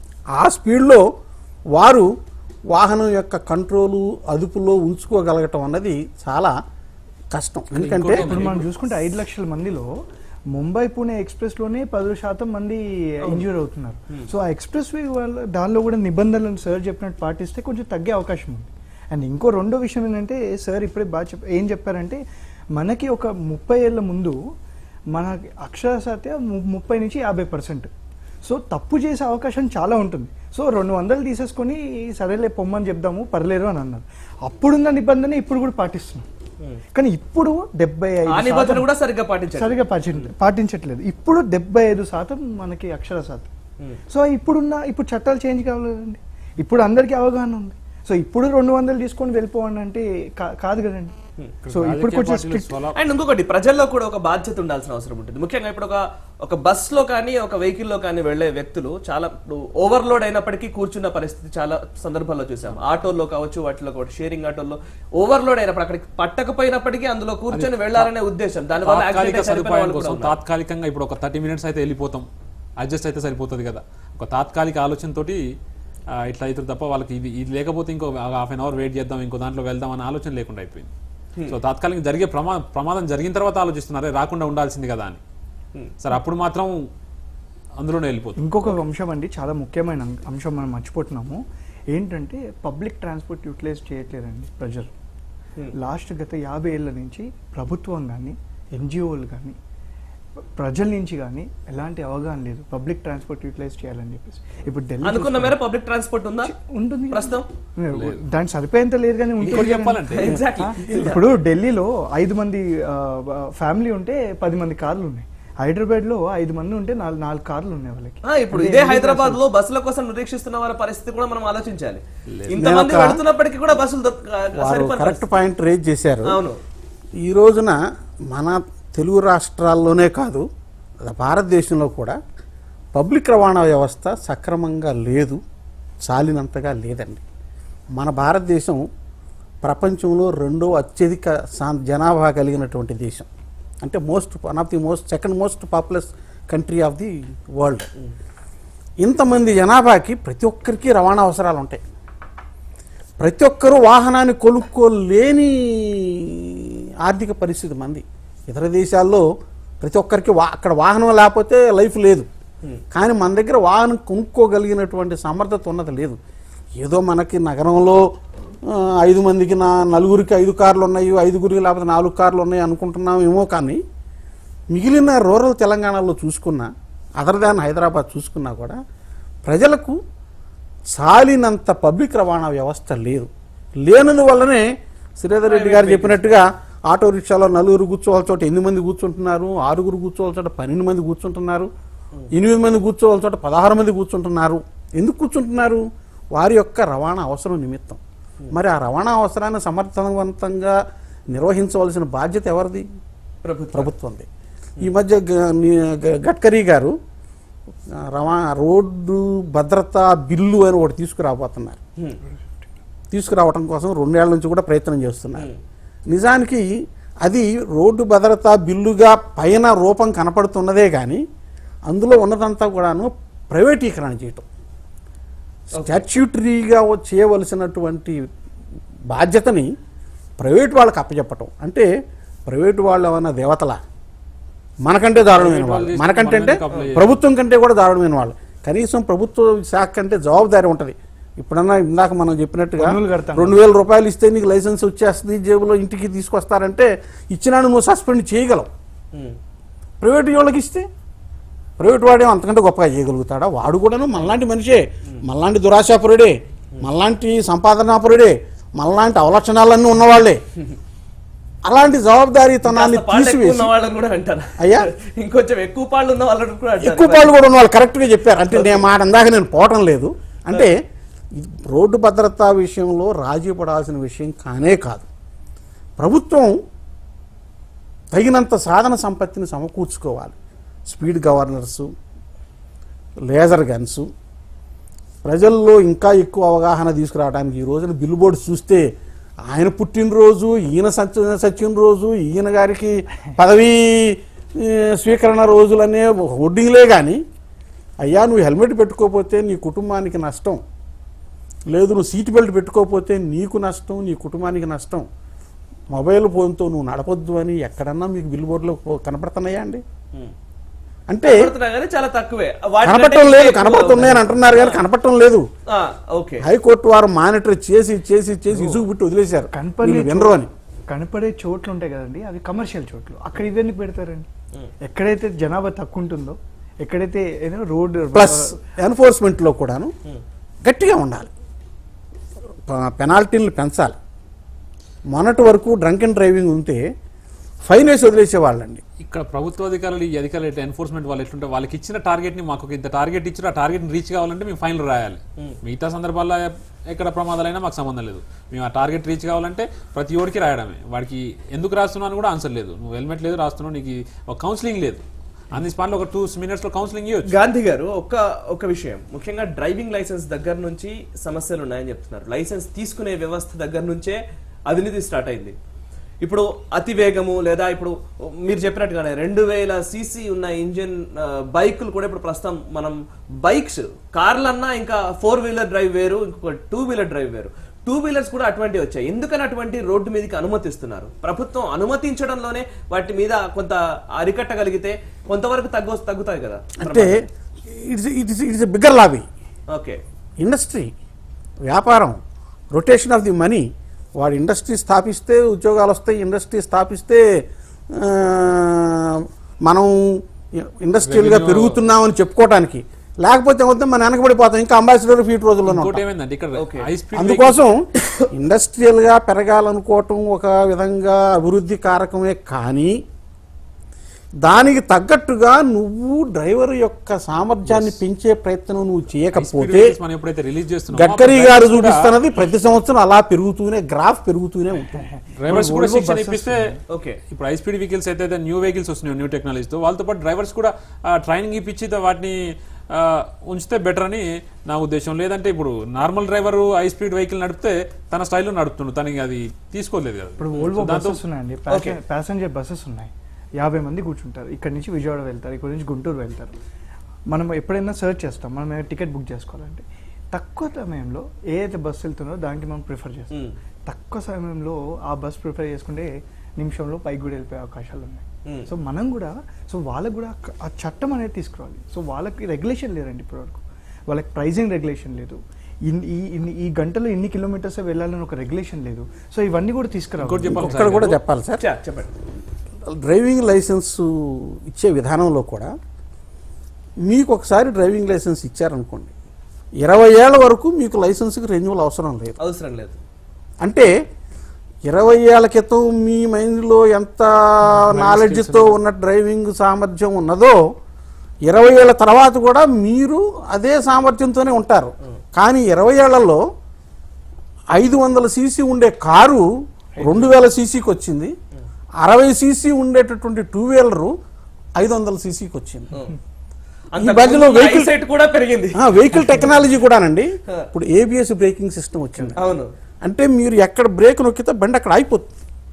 ఆ స్పీడ్లో వారు వాహనం యొక్క కంట్రోలు అదుపులో ఉంచుకోగలగటం అన్నది చాలా కష్టం ఎందుకంటే ఇప్పుడు మనం చూసుకుంటే ఐదు లక్షల మందిలో ముంబై పూణే ఎక్స్ప్రెస్ లోనే పది శాతం మంది ఇంజూర్ అవుతున్నారు సో ఆ ఎక్స్ప్రెస్ వే వాళ్ళ దానిలో కూడా నిబంధనలను సార్ చెప్పినట్టు పాటిస్తే కొంచెం తగ్గే అవకాశం ఉంది అండ్ ఇంకో రెండో విషయం ఏంటంటే సార్ ఇప్పుడే బాగా చెప్ ఏం చెప్పారంటే మనకి ఒక ముప్పై ఏళ్ళ ముందు మన అక్షరాస్యత ము- ముప్పై నుంచి యాభై పర్సెంట్ సో తప్పు చేసే అవకాశం చాలా ఉంటుంది సో రెండు వందలు తీసేసుకొని సరేలే పొమ్మని చెప్దాము పర్లేరు అని అన్నారు అప్పుడున్న నిబంధన ఇప్పుడు కూడా పాటిస్తున్నాం కానీ ఇప్పుడు డెబ్బై ఐదు ఆ శాతం- నిబంధన కూడా సరిగ్గా పాటించారు సరిగా పాటించట్లేదు పాటించట్లేదు ఇప్పుడు డెబ్బై ఐదు శాతం మనకి అక్షర శాతం సో ఇప్పుడున్న ఇప్పుడు చట్టాలు చేంజ్ కావాలండి ఇప్పుడు అందరికీ అవగాహన ఉంది సో ఇప్పుడు రెండు వందలు తీసుకొని వెళ్ళిపోవండి అంటే కా- కాదు కదండి సో ఇప్పుడు రాజకీయ కొంచెం పార్టీలు స్ట్రిక్ట్ స్వలా- అండ్ ఇంకొకటి ప్రజల్లో కూడా ఒక బాధ్యత ఉండాల్సిన అవసరం ఉంటుంది ముఖ్యంగా ఇప్పుడు ఒక ఒక బస్ లో కానీ ఒక వెహికల్ లో కానీ వెళ్లే వ్యక్తులు చాలా ఓవర్లోడ్ అయినప్పటికీ కూర్చున్న పరిస్థితి చాలా సందర్భాల్లో చూసాం ఆటోల్లో కావచ్చు వాటిలో కావచ్చు షేరింగ్ ఆటోల్లో ఓవర్లోడ్ అయినప్పుడు అక్కడికి పట్టకపోయినప్పటికీ అందులో కూర్చొని వెళ్లాలనే ఉద్దేశం దానివల్ల తాత్కాలిక accident అయి చనిపోయిన సదుపాయం వాళ్ళు కూడా కోసం ఉన్నారు. తాత్కాలికంగా ఇప్పుడు ఒక థర్టీ మినిట్స్ అయితే వెళ్ళిపోతాం అడ్జస్ట్ అయితే సరిపోతుంది కదా ఒక తాత్కాలిక ఆలోచనతోటి ఆ, ఇట్లా అవుతుంది తప్ప వాళ్ళకి ఇది ఇది లేకపోతే ఇంకో హాఫ్ అన్ అవర్ వెయిట్ చేద్దాం ఇంకో దాంట్లో వెళ్దాం అనే ఆలోచన లేకుండా అయిపోయింది సో తాత్కాలిక జరిగే ప్రమా ప్రమాదం జరిగిన తర్వాత ఆలోచిస్తున్నారే రాకుండా ఉండాల్సింది కదా అని సరే అప్పుడు మాత్రం అందులోనే వెళ్ళిపోతుంది ఇంకొక అంశం అండి చాలా ముఖ్యమైన అం- అంశం మనం మర్చిపోతున్నాము ఏంటంటే పబ్లిక్ ట్రాన్స్పోర్ట్ యూటిలైజ్ చేయట్లేదండి ప్రజలు లాస్ట్ గత యాభై ఏళ్ళ నుంచి ప్రభుత్వం కానీ ఎన్జిఓలు కానీ ప్రజల నుంచి కానీ ఎలాంటి అవగాహన లేదు పబ్లిక్ ట్రాన్స్పోర్ట్ యూటిలైజ్ చేయాలని చెప్పేసి ఇప్పుడు ఢిల్లీ అనుకున్న మేర పబ్లిక్ ట్రాన్స్పోర్ట్ ఉందా ఉంటుంది కదా. ప్రస్తుతం దానికి సరిపోయేంత లేదు కానీ ఉంటుంది ఇంకోటి కదా. చెప్పాలంటే ఎగ్జాక్ట్లీ ఇప్పుడు ఢిల్లీలో ఐదు మంది ఫ్యామిలీ ఉంటే పది మంది కార్లు ఉన్నాయి హైదరాబాద్ లో ఐదు మంది ఉంటే నాలుగు నాలుగు కార్లు ఉన్నాయి వాళ్ళకి ఆ, ఇప్పుడు ఇదే హైదరాబాద్ లో బస్సుల కోసం నిరీక్షిస్తున్న వారి పరిస్థితి కూడా మనం ఆలోచించాలి ఇంతమంది నేను ఒక- వెళుతున్నప్పటికీ కూడా బస్సులు దొరక- వారు సరిపోని కరెక్ట్ పాయింట్ రేజ్ చేశారు అవును ఈ రోజున మన తెలుగు రాష్ట్రాల్లోనే కాదు భారతదేశంలో కూడా పబ్లిక్ రవాణా వ్యవస్థ సక్రమంగా లేదు చాలినంతగా లేదండి మన భారతదేశం ప్రపంచంలో రెండో అత్యధిక సా- జనాభా కలిగినటువంటి దేశం అంటే most one of the most second most populous country of the world ఇంతమంది జనాభాకి ప్రతి ఒక్కరికి రవాణా అవసరాలు ఉంటాయి ప్రతి ఒక్కరూ వాహనాన్ని కొనుక్కోలేని ఆర్థిక పరిస్థితి మంది ఇతర దేశాల్లో ప్రతి ఒక్కరికి వా అక్కడ వాహనం లేకపోతే లైఫ్ లేదు కానీ మన దగ్గర వాహనం కొనుక్కోగలిగినటువంటి సమర్థత ఉన్నది లేదు ఏదో మనకి నగరంలో ఆ, ఐదు మందికి నా నలుగురికి ఐదు కార్లు ఉన్నాయి ఐదుగురికి లేకపోతే నాలుగు కార్లు ఉన్నాయి అనుకుంటున్నాం ఏమో కానీ మిగిలిన రూరల్ తెలంగాణలో చూసుకున్నా అదర్ దాన్ హైదరాబాద్ చూసుకున్నా కూడా ప్రజలకు చాలినంత పబ్లిక్ రవాణా వ్యవస్థ లేదు లేనందు వల్లనే శ్రీధర్ రెడ్డి గారు చెప్పినట్టుగా ఆటో రిక్షాలో నలుగురు కూర్చోవాల్సిన చోట ఎనిమిది మంది కూర్చుంటున్నారు ఆరుగురు కూర్చోవాల్సిన చోట పన్నెండు మంది కూర్చుంటున్నారు ఎనిమిది మంది కూర్చోవాల్సిన చోట పదహారు మంది కూర్చుంటున్నారు ఎందుకు కూర్చుంటున్నారు వారి యొక్క రవాణా అవసరం నిమిత్తం మరి ఆ రవాణా అవసరాన్ని సమర్థవంతంగా నిర్వహించవలసిన బాధ్యత ఎవరిది ప్రభుత్వం ప్రభుత్వంది ఈ మధ్య గ- ని- గ- గడ్కరీ గారు ఆ, రవా రోడ్డు భద్రతా బిల్లు అని ఒకటి తీసుకురాబోతున్నారు హ్మ్. తీసుకురావడం కోసం రెండేళ్ల నుంచి కూడా ప్రయత్నం చేస్తున్నారు నిజానికి అది రోడ్డు భద్రతా బిల్లుగా పైన రూపం కనపడుతున్నదే కానీ అందులో ఉన్నదంతా కూడాను ప్రైవేటీకరణ చేయటం స్టాచ్యూటరీగా చేయవలసినటువంటి బాధ్యతని ప్రైవేట్ వాళ్ళకి అప్పచెప్పటం అంటే ప్రైవేట్ వాళ్ళు ఏమన్నా దేవతలా మనకంటే దారుణమైన Private వాళ్ళు వాళ్ళు చేస్తే మనకంటే అంటే మనకి apply చేయాలి. ప్రభుత్వం కంటే కూడా దారుణమైన వాళ్ళు కనీసం ప్రభుత్వ శాఖ కంటే జవాబుదారీ ఉంటుంది ఇప్పుడన్నా ఇందాక మనం చెప్పినట్టుగా పన్నులు కడతాం. రెండు వేల రూపాయలు ఇస్తే నీకు లైసెన్స్ వచ్చేస్తుంది జేబులో ఇంటికి తీసుకొస్తారంటే ఇచ్చినాడు నువ్వు సస్పెండ్ చేయగలవు హ్మ్. ప్రైవేట్ వాళ్ళకి ఇస్తే ప్రైవేట్ వాడే అంతకంటే గొప్పగా చేయగలుగుతాడా వాడు కూడాను మనలాంటి మనిషే మనలాంటి దురాశాపరుడే మనలాంటి సంపాదనాపరుడే మనలాంటి అవలక్షణాలన్నీ ఉన్నవాళ్లే అలాంటి జవాబుదారీతనాన్ని కాస్త పాళ్ళు ఎక్కువ తీసివేసి ఉన్న వాళ్ళని కూడా అంటారు అయ్యా? ఇంకొంచెం ఎక్కువ పాళ్ళు ఉన్న వాళ్ళని కూడా అంటారు ఎక్కువ పాళ్ళు కూడా ఉన్న వాళ్ళు కరెక్ట్గా చెప్పారు అంటే నేను మాట అందాక నేను పోవటం లేదు అంటే ఇది రోడ్డు భద్రతా విషయంలో రాజీ పడాల్సిన విషయం కానే కాదు ప్రభుత్వం తగినంత సాధన సంపత్తిని సమకూర్చుకోవాలి స్పీడ్ గవర్నర్సు లేజర్ గన్స్ ప్రజల్లో ఇంకా ఎక్కువ అవగాహన తీసుకురావడానికి ఈ రోజున బిల్ బోర్డు చూస్తే ఆయన పుట్టినరోజు ఈయన సత్య సత్యం రోజు ఈయన గారికి పదవీ ఏ, స్వీకరణ రోజులనే హోర్డింగ్లే కానీ అయ్యా నువ్వు హెల్మెట్ పెట్టుకోకపోతే నీ కుటుంబానికి నష్టం లేదు నువ్వు సీట్ బెల్ట్ పెట్టుకోకపోతే నీకు నష్టం నీ కుటుంబానికి నష్టం మొబైల్ ఫోన్తో నువ్వు నడపొద్దు అని ఎక్కడన్నా మీకు బిల్ బోర్డులో కనపడుతున్నాయా అండి అంటే కనపడుతున్నా కానీ చాలా తక్కువే వాటికంటే కనపడటం ఇంకా లేదు ఎక్కువ కనపడుతున్నాయి అని అంటున్నారు కానీ కనపడటం లేదు ఆ, ఓకే హైకోర్టు వారు మానిటర్ చేసి చేసి చేసి ఇసుగు పెట్టి వదిలేశారు కనపడే వీళ్ళు వినరు అని కనపడే చోట్లు ఉంటాయి కదండి అవి కమర్షియల్ చోట్లు అక్కడ ఇవన్నీ పెడతారండి ఎక్కడైతే జనాభా తక్కువ ఉంటుందో ఎక్కడైతే ఏదో రోడ్ ప్లస్ ఎన్ఫోర్స్మెంట్ లో కూడాను గట్టిగా ఉండాలి ప- పెనాల్టీలు పెంచాలి మొన్నటి వరకు డ్రంక్ అండ్ డ్రైవింగ్ ఉంటే ఫైన్ వేసి వదిలేసేవాళ్ళండి ఇక్కడ ప్రభుత్వ అధికారులు ఈ అధికారులు ఎన్ఫోర్స్మెంట్ వాళ్ళు ఎట్లుంటే వాళ్ళకి ఇచ్చిన టార్గెట్ ని మాకు ఒక ఇంత టార్గెట్ ఇచ్చారు ఆ టార్గెట్ ని రీచ్ కావాలంటే మేము ఫైన్లు రాయాలి మిగతా సందర్భాల్లో ఎక్కడ ప్రమాదాలైనా మాకు సంబంధం లేదు మేము ఆ టార్గెట్ రీచ్ కావాలంటే ప్రతి ఓడికి రాయడమే వాడికి ఎందుకు రాస్తున్నావు అని కూడా ఆన్సర్ లేదు నువ్వు హెల్మెట్ లేదు రాస్తున్నావు నీకు ఒక కౌన్సిలింగ్ లేదు అన్ని స్పాట్లో ఒక టూ మినిట్స్ లో కౌన్సిలింగ్ ఇవ్వచ్చు గాంధీ గారు ఒక ఒక విషయం ముఖ్యంగా డ్రైవింగ్ లైసెన్స్ దగ్గర నుంచి సమస్యలు ఉన్నాయని చెప్తున్నారు లైసెన్స్ తీసుకునే వ్యవస్థ దగ్గర నుంచే అవినీతి స్టార్ట్ అయింది ఇప్పుడు అతి వేగము లేదా ఇప్పుడు మీరు చెప్పినట్టుగానే రెండు వేల సీసీ ఉన్న ఇంజిన్ ఆ, బైకులు కూడా ఇప్పుడు ప్రస్తుతం మనం బైక్స్ కార్లన్నా ఇంకా ఫోర్ వీలర్ డ్రైవ్ వేరు ఇంకొక టూ వీలర్ డ్రైవ్ వేరు టూ వీలర్స్ కూడా అటువంటివి వచ్చాయి ఎందుకని అటువంటి రోడ్డు మీదకి అనుమతిస్తున్నారు ప్రభుత్వం అనుమతించడంలోనే వాటి మీద కొంత అరికట్టగలిగితే కొంతవరకు తగ్గు తగ్గుతాయి కదా అంటే it's it's it's bigger lobby okay industry వ్యాపారం రొటేషన్ ఆఫ్ ది మనీ వాడు ఇండస్ట్రీ స్థాపిస్తే ఉద్యోగాలు వస్తాయి ఇండస్ట్రీ స్థాపిస్తే ఆ, మనం ఇండస్ట్రియల్గా Revenue- పెరుగుతున్నామని చెప్పుకోవడానికి లేకపోతే ఏమవుతుంది మనం వెనకబడిపోతాం ఇంకా అంబాసిడర్ ఫీట్ రోజుల్లో ఇంకోటి ఏమైందంటే ఇక్కడ Okay. హై స్పీడ్ అందుకోసం ఇండస్ట్రియల్గా పెరగాలనుకోవటం ఒక విధంగా అభివృద్ధి కారకమే కానీ దానికి తగ్గట్టుగా నువ్వు డ్రైవర్ యొక్క సామర్థ్యాన్ని పెంచే ప్రయత్నం నువ్వు చేయకపోతే మనం ఎప్పుడైతే రిలీజ్ చేస్తున్నామో గడ్కరీ అప్పుడు గారు drivers కూడా- చూపిస్తున్నది ప్రతి సంవత్సరం అలా పెరుగుతూనే గ్రాఫ్ పెరుగుతూనే ఉంటుంది డ్రైవర్స్ కూడా శిక్షణ ఇప్పిస్తే ఓకే ఇప్పుడు హై స్పీడ్ వెహికల్స్ అయితే న్యూ వెహికల్స్ వస్తున్నాయి న్యూ టెక్నాలజీతో వాళ్ళతో పాటు డ్రైవర్స్ కూడా ట్రైనింగ్ ఇప్పించి త- వాటిని ఆ, ఉంచితే బెటర్ అని నా ఉద్దేశం లేదంటే ఇప్పుడు normal driver high speed vehicle నడిపితే తన స్టైల్లో నడుపుతుండు తనకి అది తీసుకోలేదు కదా ఇప్పుడు ఓల్వో So దాంతో బస్సెస్ ఉన్నాయండి ప్యాసింజర్ బస్సెస్ ఉన్నాయి యాభై మంది కూర్చుంటారు ఇక్కడ నుంచి విజయవాడ వెళ్తారు ఇక్కడ నుంచి గుంటూరు వెళ్తారు మనం ఎప్పుడైనా సర్చ్ చేస్తాం మనం ఏదైనా టికెట్ బుక్ చేసుకోవాలంటే తక్కువ సమయంలో ఏ అయితే బస్సు వెళ్తుందో దానికి మనం ప్రిఫర్ చేస్తాం మ్మ్. తక్కువ సమయంలో ఆ బస్ ప్రిఫర్ చేసుకుంటే నిమిషంలో పైకి కూడా వెళ్ళిపోయే అవకాశాలు ఉన్నాయి మ్మ్. సో మనం కూడా సో వాళ్ళకు కూడా ఆ- ఆ చట్టం అనేది తీసుకురావాలి సో వాళ్ళకి రెగ్యులేషన్ లేదండి ఇప్పటివరకు వాళ్ళకి ప్రైజింగ్ రెగ్యులేషన్ లేదు ఇన్- ఈ ఇన్ని ఈ గంటలో ఇన్ని కిలోమీటర్స్ వెళ్ళాలని ఒక రెగ్యులేషన్ లేదు సో ఇవన్నీ కూడా ఇంకోటి తీసుకురావాలి చెప్పాలి ఇక్కడ కూడా చెప్పాలి సార్ చా- చెప్పండి డ్రైవింగ్ లైసెన్స్ ఇచ్చే విధానంలో కూడా మీకు ఒకసారి డ్రైవింగ్ లైసెన్స్ ఇచ్చారనుకోండి ఇరవై ఏళ్ళ వరకు మీకు లైసెన్స్కి రెన్యువల్ అవసరం లేదు అవసరం లేదు అంటే ఇరవై ఏళ్ల క్రితం మీ మైండ్లో ఎంత నాలెడ్జ్తో ఉన్న డ్రైవింగ్ సామర్థ్యం ఉన్నదో ఇరవై ఏళ్ళ తర్వాత కూడా మీరు అదే సామర్థ్యంతోనే ఉంటారు కానీ ఇరవై ఏళ్లలో ఐదు వందల సీసీ ఉండే కారు రెండు వేల సీసీకి వచ్చింది అరవై సీసీ ఉండేటటువంటి టూ వీలరు ఐదు వందల సీసీకి వచ్చింది అంత మధ్యలో vehicle- సైట్ కూడా పెరిగింది వెహికల్ టెక్నాలజీ కూడానండి ఇప్పుడు ఏబిఎస్ బ్రేకింగ్ సిస్టమ్ వచ్చింది అవును అంటే మీరు ఎక్కడ బ్రేక్ నొక్కితే బండి అక్కడ అయిపోతుంది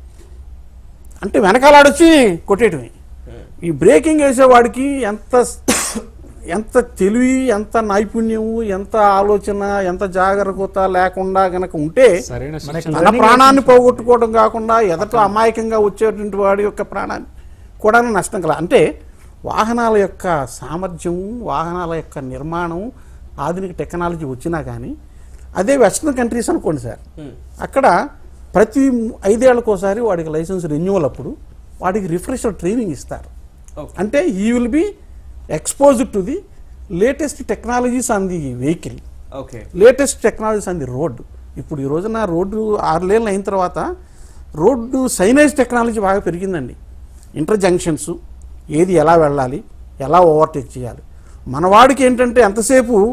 అంటే వెనకాలాడొచ్చి కొట్టేయటమే ఈ బ్రేకింగ్ వేసేవాడికి ఎంత ఎంత తెలివి ఎంత నైపుణ్యము ఎంత ఆలోచన ఎంత జాగ్రత్త లేకుండా గనక ఉంటే సరైన శిక్షణ తన ప్రాణాన్ని పోగొట్టుకోవడం కాకుండా ఎదట అమాయకంగా వచ్చేటువంటి వాడి యొక్క ప్రాణాన్ని కూడా నష్టం కల అంటే వాహనాల యొక్క సామర్థ్యం వాహనాల యొక్క నిర్మాణం ఆధునిక టెక్నాలజీ వచ్చినా కానీ అదే వెస్ట్రన్ కంట్రీస్ అనుకోండి సార్ అక్కడ ప్రతి ఐదేళ్లకోసారి వాడికి లైసెన్స్ రెన్యువల్ అప్పుడు వాడికి రిఫ్రెషర్ ట్రైనింగ్ ఇస్తారు Okay. అంటే ఈ will be exposed to the latest technologies on the vehicle okay latest technologies అంది రోడ్డు ఇప్పుడు ఈ రోజున రోడ్డు ఆరు లేన్లు అయిన తర్వాత రోడ్డు సైనేజ్ టెక్నాలజీ బాగా పెరిగిందండి ఇంటర్ జంక్షన్స్ ఏది ఎలా వెళ్ళాలి ఎలా ఓవర్టేక్ చేయాలి మన వాడికి ఏంటంటే ఎంతసేపు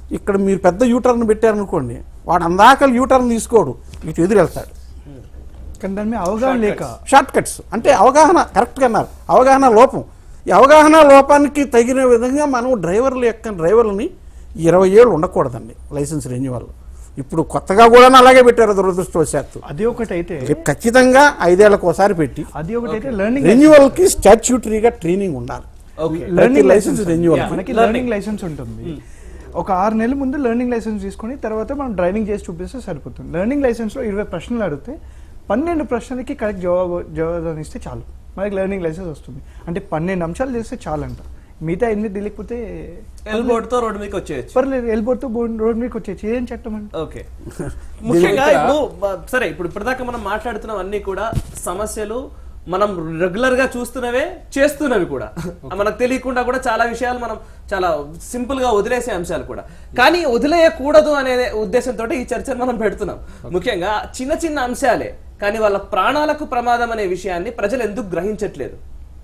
ఇక్కడ మీరు పెద్ద యూటర్న్ పెట్టారనుకోండి వాడు అందాకలు యూటర్న్ తీసుకోడు ఇటు ఎదురు వెళ్తాడు కానీ దాని మీద అవగాహన లేక షార్ట్ కట్స్ అంటే అవగాహన కరెక్ట్గా అన్నారు అవగాహన లోపం ఈ అవగాహన లోపానికి తగిన విధంగా మనం డ్రైవర్ల యొక్క డ్రైవర్లని ఇరవై ఏళ్ళు ఉండకూడదండి లైసెన్స్ రెన్యువల్ ఇప్పుడు కొత్తగా కూడా అలాగే పెట్టారు దురదృష్టవశాత్తు అది ఒకటైతే రేపు ఖచ్చితంగా ఐదేళ్లకు ఒకసారి పెట్టి అది ఒకటైతే లెర్నింగ్ రెన్యువల్ కి స్టాచ్యూటరీగా ట్రైనింగ్ ఉండాలి okay learning licence licence renewal Yeah. మనకి Learning. లెర్నింగ్ లైసెన్స్ ఉంటుంది ఒక ఆరు నెలల ముందు లెర్నింగ్ లైసెన్స్ తీసుకొని తర్వాత మనం డ్రైవింగ్ చేసి చూపిస్తే సరిపోతుంది లెర్నింగ్ లైసెన్స్లో ఇరవై ప్రశ్నలు అడిగితే పన్నెండు ప్రశ్నలకి కరెక్ట్ జవాబు జవాబు ఇస్తే చాలు మనకి లెర్నింగ్ లైసెన్స్ వస్తుంది అంటే పన్నెండు అంశాలు చేస్తే చాలంట మిగతా ఎన్ని తెలియకపోతే ఎల్బోర్డ్ తో రోడ్డు మీకు వచ్చేయచ్చు పర్లేదు ఎల్బోర్డ్తో రోడ్ మీకు వచ్చేసి ఏం చట్టం అంటే ఓకే ముఖ్యంగా ఇప్పుడు బ- సరే ఇప్పుడు ఇప్పటిదాకా మనం మాట్లాడుతున్నవి అన్ని కూడా సమస్యలు మనం రెగ్యులర్ గా చూస్తున్నవే చేస్తున్నవి కూడా మనకు తెలియకుండా కూడా చాలా విషయాలు మనం చాలా సింపుల్ గా వదిలేసే అంశాలు కూడా కానీ వదిలేయకూడదు అనే ఉద్దేశంతో ఈ చర్చను మనం పెడుతున్నాం ముఖ్యంగా చిన్న చిన్న అంశాలే కానీ వాళ్ళ ప్రాణాలకు ప్రమాదం అనే విషయాన్ని ప్రజలు ఎందుకు గ్రహించట్లేదు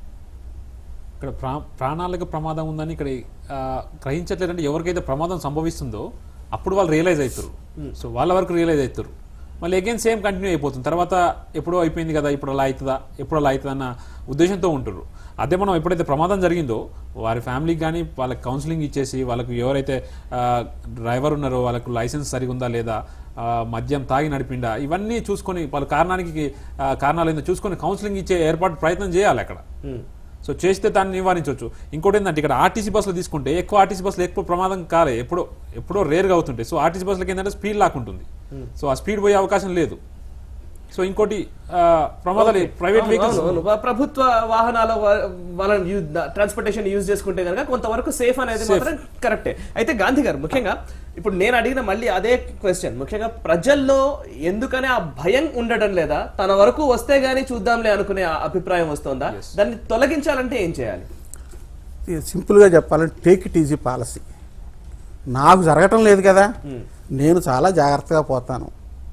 ఇక్కడ ప్రా ప్రాణాలకు ప్రమాదం ఉందని ఇక్కడ ఆ, గ్రహించట్లేదంటే ఎవరికైతే ప్రమాదం సంభవిస్తుందో అప్పుడు వాళ్ళు రియలైజ్ అవుతారు సో వాళ్ళ వరకు రియలైజ్ అవుతారు మళ్ళీ అగైన్ సేమ్ కంటిన్యూ అయిపోతుంది తర్వాత ఎప్పుడో అయిపోయింది కదా ఇప్పుడు అలా అవుతుందా ఎప్పుడు అలా అవుతుందా అన్న ఉద్దేశంతో ఉంటారు అదే మనం ఎప్పుడైతే ప్రమాదం జరిగిందో వారి ఫ్యామిలీకి కానీ వాళ్ళకి కౌన్సిలింగ్ ఇచ్చేసి వాళ్ళకు ఎవరైతే డ్రైవర్ ఉన్నారో వాళ్ళకు లైసెన్స్ సరిగా ఉందా లేదా ఆ, మద్యం తాగి నడిపిండా ఇవన్నీ చూసుకొని వాళ్ళ కారణానికి ఆ, కారణాలు ఏందో చూసుకొని కౌన్సిలింగ్ ఇచ్చే ఏర్పాటు ప్రయత్నం చేయాలి అక్కడ సో చేస్తే దాన్ని నివారించవచ్చు ఇంకోటి ఏంటంటే ఇక్కడ ఆర్టీసీ బస్సులు తీసుకుంటే ఎక్కువ ఆర్టీసీ బస్సులు ఎక్కువ ప్రమాదం కాలే ఎప్పుడో ఎప్పుడో రేర్గా అవుతుంటాయి సో ఆర్టీసీ బస్సులకి ఏంటంటే స్పీడ్ లాక్ ఉంటుంది సో ఆ స్పీడ్ పోయే అవకాశం లేదు సో ఇంకోటి ఆ, ప్రమాదాలు ప్రైవేట్ వెహికల్స్ అవును, అవును. ప్రభుత్వ వాహనాల వా- వాళ్ళని యూజ్ ట్రాన్స్పోర్టేషన్ యూజ్ చేసుకుంటే కనుక కొంతవరకు సేఫ్ అనేది మాత్రం కరెక్టే అయితే గాంధీ గారు ముఖ్యంగా ఇప్పుడు నేను అడిగిన మళ్ళీ అదే క్వశ్చన్ ముఖ్యంగా ప్రజల్లో ఎందుకనే ఆ భయం ఉండడం లేదా తన వరకు వస్తే గానీ చూద్దాంలే అనుకునే ఆ అభిప్రాయం వస్తుందా దాన్ని తొలగించాలంటే ఏం చేయాలి ఇది సింపుల్గా చెప్పాలంటే టేక్ ఇట్ ఈజీ పాలసీ నాకు జరగటం లేదు కదా నేను చాలా జాగ్రత్తగా పోతాను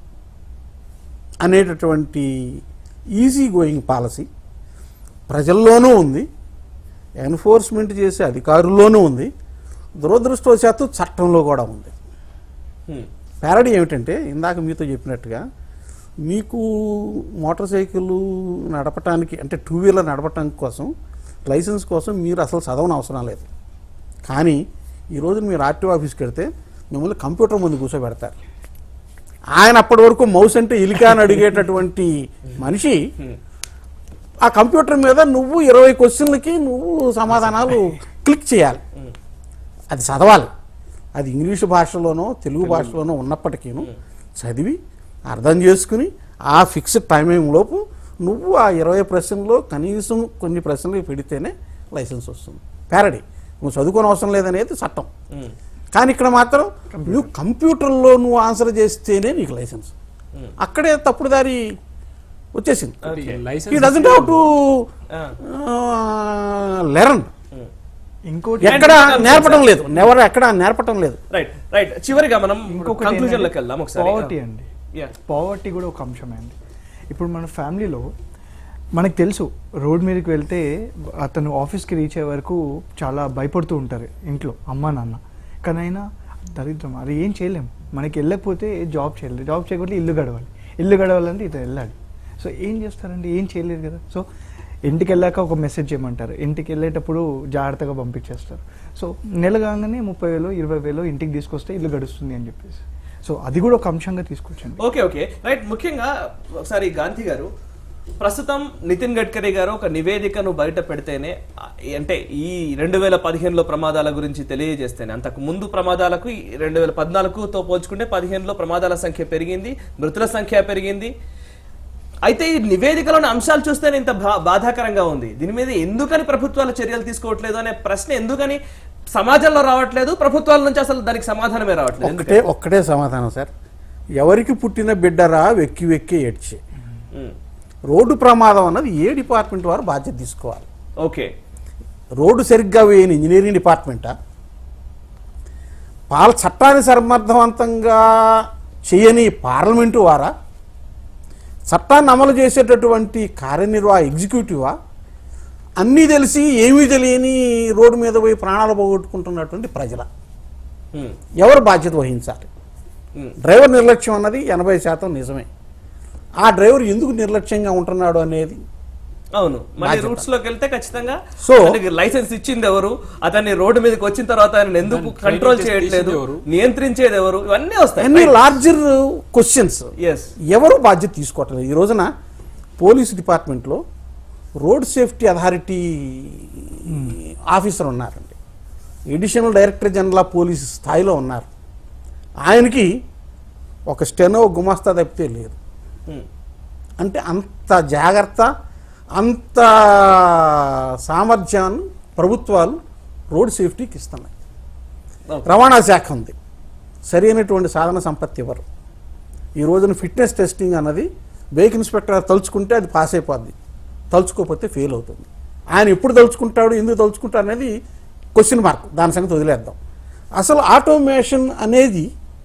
అనేటటువంటి ఈజీ గోయింగ్ పాలసీ ప్రజల్లోనూ ఉంది ఎన్ఫోర్స్మెంట్ చేసే అధికారుల్లోనూ ఉంది దురదృష్టవశాత్తు చట్టంలో కూడా ఉంది హ్మ్. ప్యారడీ ఏమిటంటే ఇందాక మీతో చెప్పినట్టుగా మీకు మోటార్ సైకిల్ నడపటానికి అంటే టూ వీలర్ నడపటానికి కోసం లైసెన్స్ కోసం మీరు అసలు చదవని అవసరం లేదు కానీ ఈరోజు మీరు ఆర్టీఓ ఆఫీస్కి వెళ్తే మిమ్మల్ని కంప్యూటర్ ముందు కూర్చోబెడతారు ఆయన అప్పటి వరకు మౌస్ అంటే ఇలికా అని అడిగేటటువంటి మనిషి ఆ కంప్యూటర్ మీద నువ్వు ఇరవై క్వశ్చన్లకి నువ్వు సమాధానాలు క్లిక్ చేయాలి అది చదవాలి అది ఇంగ్లీష్ భాషలోనో తెలుగు భాషలోనో ఉన్నప్పటికీను చదివి అర్థం చేసుకుని ఆ ఫిక్స్డ్ టైమింగ్ లోపు నువ్వు ఆ ఇరవై ప్రశ్నల్లో కనీసం కొన్ని ప్రశ్నలు పెడితేనే లైసెన్స్ వస్తుంది ప్యారడీ నువ్వు చదువుకోని అవసరం లేదనేది చట్టం కానీ ఇక్కడ మాత్రం నువ్వు కంప్యూటర్లో నువ్వు ఆన్సర్ చేస్తేనే నీకు లైసెన్స్ అక్కడే తప్పుడు దారి వచ్చేసింది ఈ లైసెన్స్ డజంట్ హౌ టు ఆ. లెర్న్ ఇంకోటి ఎక్కడ నేర్పడం లేదు నెవర్ ఎక్కడ నేర్పడం లేదు రైట్ రైట్ చివరిగా మనం ఇంకొకటి కంక్లూజన్ లోకి వెళ్దాం ఒకసారి పావర్టీ అండి Yeah. పావర్టీ కూడా ఒక అంశమే అండి ఇప్పుడు మన ఫ్యామిలీలో మనకు తెలుసు రోడ్ మీదకి వెళ్తే అతను ఆఫీస్కి రీచ్ అయ్యే వరకు చాలా భయపడుతూ ఉంటారు ఇంట్లో అమ్మ నాన్న కానీ అయినా దరిద్రం అది ఏం చేయలేము మనకి వెళ్ళకపోతే జాబ్ చేయలేదు జాబ్ చేయకపోతే ఇల్లు గడవాలి ఇల్లు గడవాలంటే ఇతను వెళ్ళాలి సో ఏం చేస్తారండి ఏం చేయలేదు కదా సో ఇంటికి వెళ్ళాక ఒక మెసేజ్ చేయమంటారు ఇంటికి వెళ్ళేటప్పుడు జాగ్రత్తగా పంపించేస్తారు సో నెల కాగానే ముప్పై వేలు ఇరవై వేలు ఇంటికి తీసుకొస్తే ఇల్లు గడుస్తుంది అని చెప్పేసి సో అది కూడా ఒక అంశంగా తీసుకొచ్చండి ఓకే ఓకే రైట్ ముఖ్యంగా ఒకసారి గాంధీ గారు ప్రస్తుతం నితిన్ గడ్కరీ గారు ఒక నివేదికను బయట పెడితేనే ఆ, అంటే ఈ రెండు వేల పదిహేనులో ప్రమాదాల గురించి తెలియజేస్తేనే అంతకు ముందు ప్రమాదాలకు ఈ రెండు వేల పద్నాలుగుతో పోల్చుకుంటే పదిహేనులో ప్రమాదాల సంఖ్య పెరిగింది మృతుల సంఖ్య పెరిగింది అయితే ఈ నివేదికలోని అంశాలు చూస్తేనే ఇంత బా- బాధాకరంగా ఉంది దీని మీద ఎందుకని ప్రభుత్వాలు చర్యలు తీసుకోవట్లేదు అనే ప్రశ్న ఎందుకని సమాజంలో రావట్లేదు ప్రభుత్వాల నుంచి అసలు దానికి సమాధానమే రావట్లేదు ఎందుకని? ఒక్కటే ఒక్కటే సమాధానం సార్ ఎవరికి పుట్టిన బిడ్డరా వెక్కి వెక్కి ఏడ్చే ఉమ్, రోడ్డు ప్రమాదం అన్నది ఏ డిపార్ట్మెంట్ వారు బాధ్యత తీసుకోవాలి ఓకే రోడ్డు సరిగ్గా వేయని ఇంజనీరింగ్ డిపార్ట్మెంటా పాల చట్టాన్ని సమర్థవంతంగా చేయని పార్లమెంటు వారా చట్టాన్ని అమలు చేసేటటువంటి కార్యనిర్వాహ ఎగ్జిక్యూటివా అన్నీ తెలిసి ఏమీ తెలియని రోడ్డు మీద పోయి ప్రాణాలు పోగొట్టుకుంటున్నటువంటి ప్రజల ఉమ్, ఎవరు బాధ్యత వహించాలి ఉమ్. డ్రైవర్ నిర్లక్ష్యం అన్నది ఎనభై శాతం నిజమే ఆ డ్రైవర్ ఎందుకు నిర్లక్ష్యంగా ఉంటున్నాడు అనేది అవును మళ్ళీ బాధ్యత. రూట్స్ లోకి వెళ్తే ఖచ్చితంగా So- అతనికి లైసెన్స్ ఇచ్చింది ఎవరు అతన్ని రోడ్డు మీదకి వచ్చిన తర్వాత ఆయన ఎందుకు దాన్ని కంట్రోల్ training చేయట్లేదు చేసింది ఎవరు? నియంత్రించేది ఎవరు ఇవన్నీ వస్తాయి అన్ని లార్జర్ క్వశ్చన్స్ ఎస్ ఎవరు బాధ్యత తీసుకోవట్లేదు ఈ రోజున పోలీస్ డిపార్ట్మెంట్లో రోడ్ సేఫ్టీ అథారిటీ ఆఫీసర్ ఉన్నారండి additional director general of police స్థాయిలో ఉన్నారు ఆయనకి ఒక స్టెనో గుమాస్తా తప్పితే లేదు అంటే అంత జాగ్రత్త అంత సామర్థ్యాన్ని ప్రభుత్వాలు రోడ్ సేఫ్టీకి ఇస్తున్నాయి రవాణా శాఖ ఉంది సరైనటువంటి సాధన సంపత్తి ఇవ్వరు ఈ రోజున ఫిట్నెస్ టెస్టింగ్ అన్నది బైక్ ఇన్స్పెక్టర్ తలుచుకుంటే అది పాస్ అయిపోద్ది తలుచుకోకపోతే ఫెయిల్ అవుతుంది ఆయన ఎప్పుడు తలుచుకుంటాడు ఎందుకు తలుచుకుంటాడు అనేది క్వశ్చన్ మార్క్ దాని సంగతి వదిలేద్దాం అసలు ఆటోమేషన్ అనేది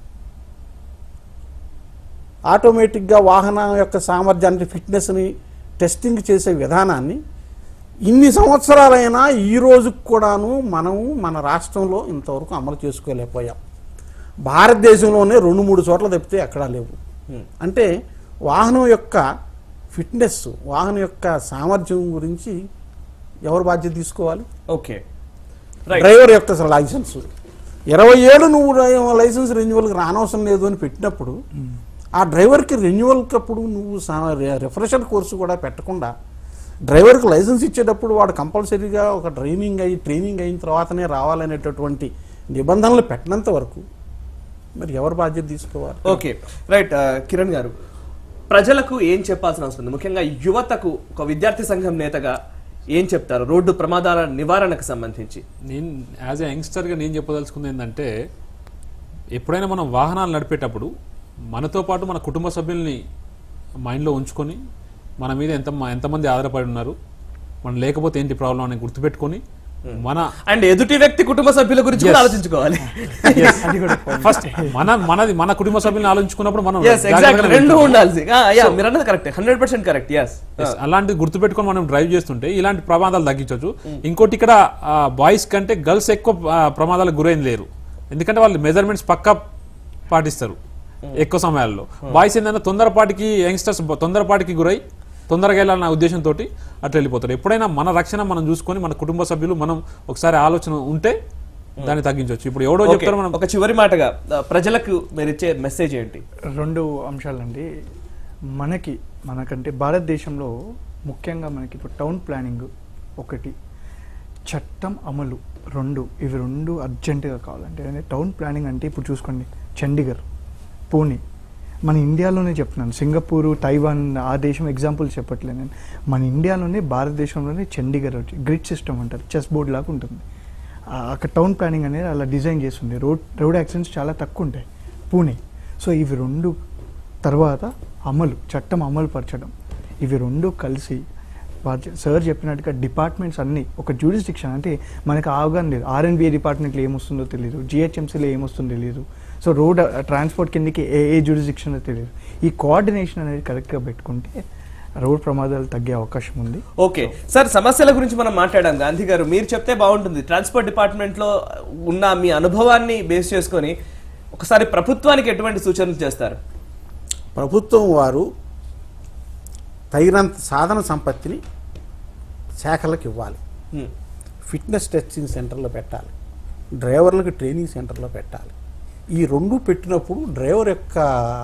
ఆటోమేటిక్గా వాహనం యొక్క సామర్థ్యాన్ని ఫిట్నెస్ని టెస్టింగ్ చేసే విధానాన్ని ఇన్ని సంవత్సరాలైనా ఈ రోజుకు కూడాను మనము మన రాష్ట్రంలో ఇంతవరకు అమలు చేసుకోలేకపోయాం భారతదేశంలోనే రెండు మూడు చోట్ల తప్పితే ఎక్కడా లేవు అంటే వాహనం యొక్క ఫిట్నెస్ వాహనం యొక్క సామర్థ్యం గురించి ఎవరు బాధ్యత తీసుకోవాలి ఓకే రైట్ డ్రైవర్ యొక్క అసలు లైసెన్స్ ఇరవై ఏళ్ళు నువ్వు డ్రై- లైసెన్స్ రెన్యువల్కి రానవసరం లేదు అని పెట్టినప్పుడు ఆ డ్రైవర్కి రెన్యువల్కి అప్పుడు నువ్వు రిఫ్రెషర్ కోర్సు కూడా పెట్టకుండా డ్రైవర్కి లైసెన్స్ ఇచ్చేటప్పుడు వాడు కంపల్సరీగా ఒక ట్రైనింగ్ అయ్యి ట్రైనింగ్ అయిన తర్వాతనే రావాలనేటటువంటి నిబంధనలు పెట్టినంత వరకు మరి ఎవరు బాధ్యత తీసుకోవాలి ఓకే రైట్ ఆ, కిరణ్ గారు ప్రజలకు ఏం చెప్పాల్సిన అవసరం ఉంది ముఖ్యంగా యువతకు ఒక విద్యార్థి సంఘం నేతగా ఏం చెప్తారు రోడ్డు ప్రమాదాల నివారణకు సంబంధించి నేను యాజ్ ఎ యంగ్స్టర్గా నేను చెప్పదలుచుకుంది ఏంటంటే ఎప్పుడైనా మనం వాహనాలు నడిపేటప్పుడు మనతో పాటు మన కుటుంబ సభ్యుల్ని మైండ్లో ఉంచుకొని మన మీద ఎంత ఎంతమంది ఆధారపడి ఉన్నారు మనం లేకపోతే ఏంటి ప్రాబ్లం అని గుర్తుపెట్టుకొని మన అండ్ ఎదుటి వ్యక్తి కుటుంబ సభ్యుల గురించి కూడా ఆలోచించుకోవాలి అది కూడా ఫస్ట్ మన మనది మన కుటుంబ సభ్యుల్ని ఆలోచించుకున్నప్పుడు మనం ఎస్ ఎగ్జాక్ట్ జాగ్రత్తగా రెండు వెళ్తాం. ఉండాల్సి యా మీరు అన్నది correct hundred percent correct yes Yes, అలాంటి గుర్తుపెట్టుకొని మనం డ్రైవ్ చేస్తుంటే ఇలాంటి ప్రమాదాలు తగ్గించవచ్చు ఇంకోటి ఇక్కడ బాయ్స్ కంటే గర్ల్స్ ఎక్కువ ఆ, ప్రమాదాలకు గురైన లేరు ఎందుకంటే వాళ్ళు మెజర్మెంట్స్ పక్కా పాటిస్తారు ఎక్కువ సమయాల్లో బాయ్స్ ఏంటంటే తొందరపాటికి యంగ్స్టర్స్ తొందరపాటికి గురై తొందరగా వెళ్ళాలన్న ఉద్దేశంతో అట్లా వెళ్ళిపోతారు ఎప్పుడైనా మన రక్షణ మనం చూసుకొని మన కుటుంబ సభ్యులు మనం ఒకసారి ఆలోచన ఉంటే దాన్ని తగ్గించవచ్చు ఇప్పుడు ఎవడో ఓకే చెప్తారు మనం ఒక చివరి మాటగా ఆ, ప్రజలకు మీరు ఇచ్చే మెసేజ్ ఏంటి రెండు అంశాలండి మనకి మనకంటే భారతదేశంలో ముఖ్యంగా మనకి ఇప్పుడు టౌన్ ప్లానింగ్ ఒకటి చట్టం అమలు రెండు ఇవి రెండు అర్జెంటుగా కావాలంటే అంటే టౌన్ ప్లానింగ్ అంటే ఇప్పుడు చూసుకోండి చండీగఢ్ పూణే మన ఇండియాలోనే చెప్తున్నాను సింగపూరు తైవాన్ ఆ దేశం ఎగ్జాంపుల్ చెప్పట్లేదు నేను మన ఇండియాలోనే భారతదేశంలోనే చండీగఢ్ వచ్చి గ్రిడ్ సిస్టమ్ అంటారు చెస్ బోర్డ్ లాగా ఉంటుంది ఆ, అక్కడ టౌన్ ప్లానింగ్ అనేది అలా డిజైన్ చేస్తుంది రోడ్ రోడ్ యాక్సిడెంట్స్ చాలా తక్కువ ఉంటాయి పూణే సో ఇవి రెండు తర్వాత అమలు చట్టం అమలు పరచడం ఇవి రెండు కలిసి వారు- సార్ చెప్పినట్టుగా డిపార్ట్మెంట్స్ అన్నీ ఒక జ్యూరిస్డిక్షన్ అంటే మనకు అవగాహన లేదు ఆర్ఎన్బిఏ డిపార్ట్మెంట్లో ఏమొస్తుందో తెలియదు జిహెచ్ఎంసీలో ఏమొస్తుందో తెలియదు సో రోడ్ ట్రాన్స్పోర్ట్ కిందకి ఏ ఏ జ్యూరిస్డిక్షన్ తెలియదు ఈ కోఆర్డినేషన్ అనేది కరెక్ట్గా పెట్టుకుంటే రోడ్ ప్రమాదాలు తగ్గే అవకాశం ఉంది ఓకే సార్ సమస్యల గురించి మనం మాట్లాడాం గాంధీ గారు మీరు చెప్తే బాగుంటుంది ట్రాన్స్పోర్ట్ డిపార్ట్మెంట్ లో ఉన్న మీ అనుభవాన్ని బేస్ చేసుకొని ఒకసారి ప్రభుత్వానికి ఎటువంటి సూచనలు చేస్తారు ప్రభుత్వం వారు తగినంత సాధన సంపత్తిని శాఖలకు ఇవ్వాలి హ్మ్. ఫిట్నెస్ టెస్టింగ్ సెంటర్లో పెట్టాలి డ్రైవర్లకు ట్రైనింగ్ సెంటర్లో పెట్టాలి ఈ రెండు పెట్టినప్పుడు డ్రైవర్ యొక్క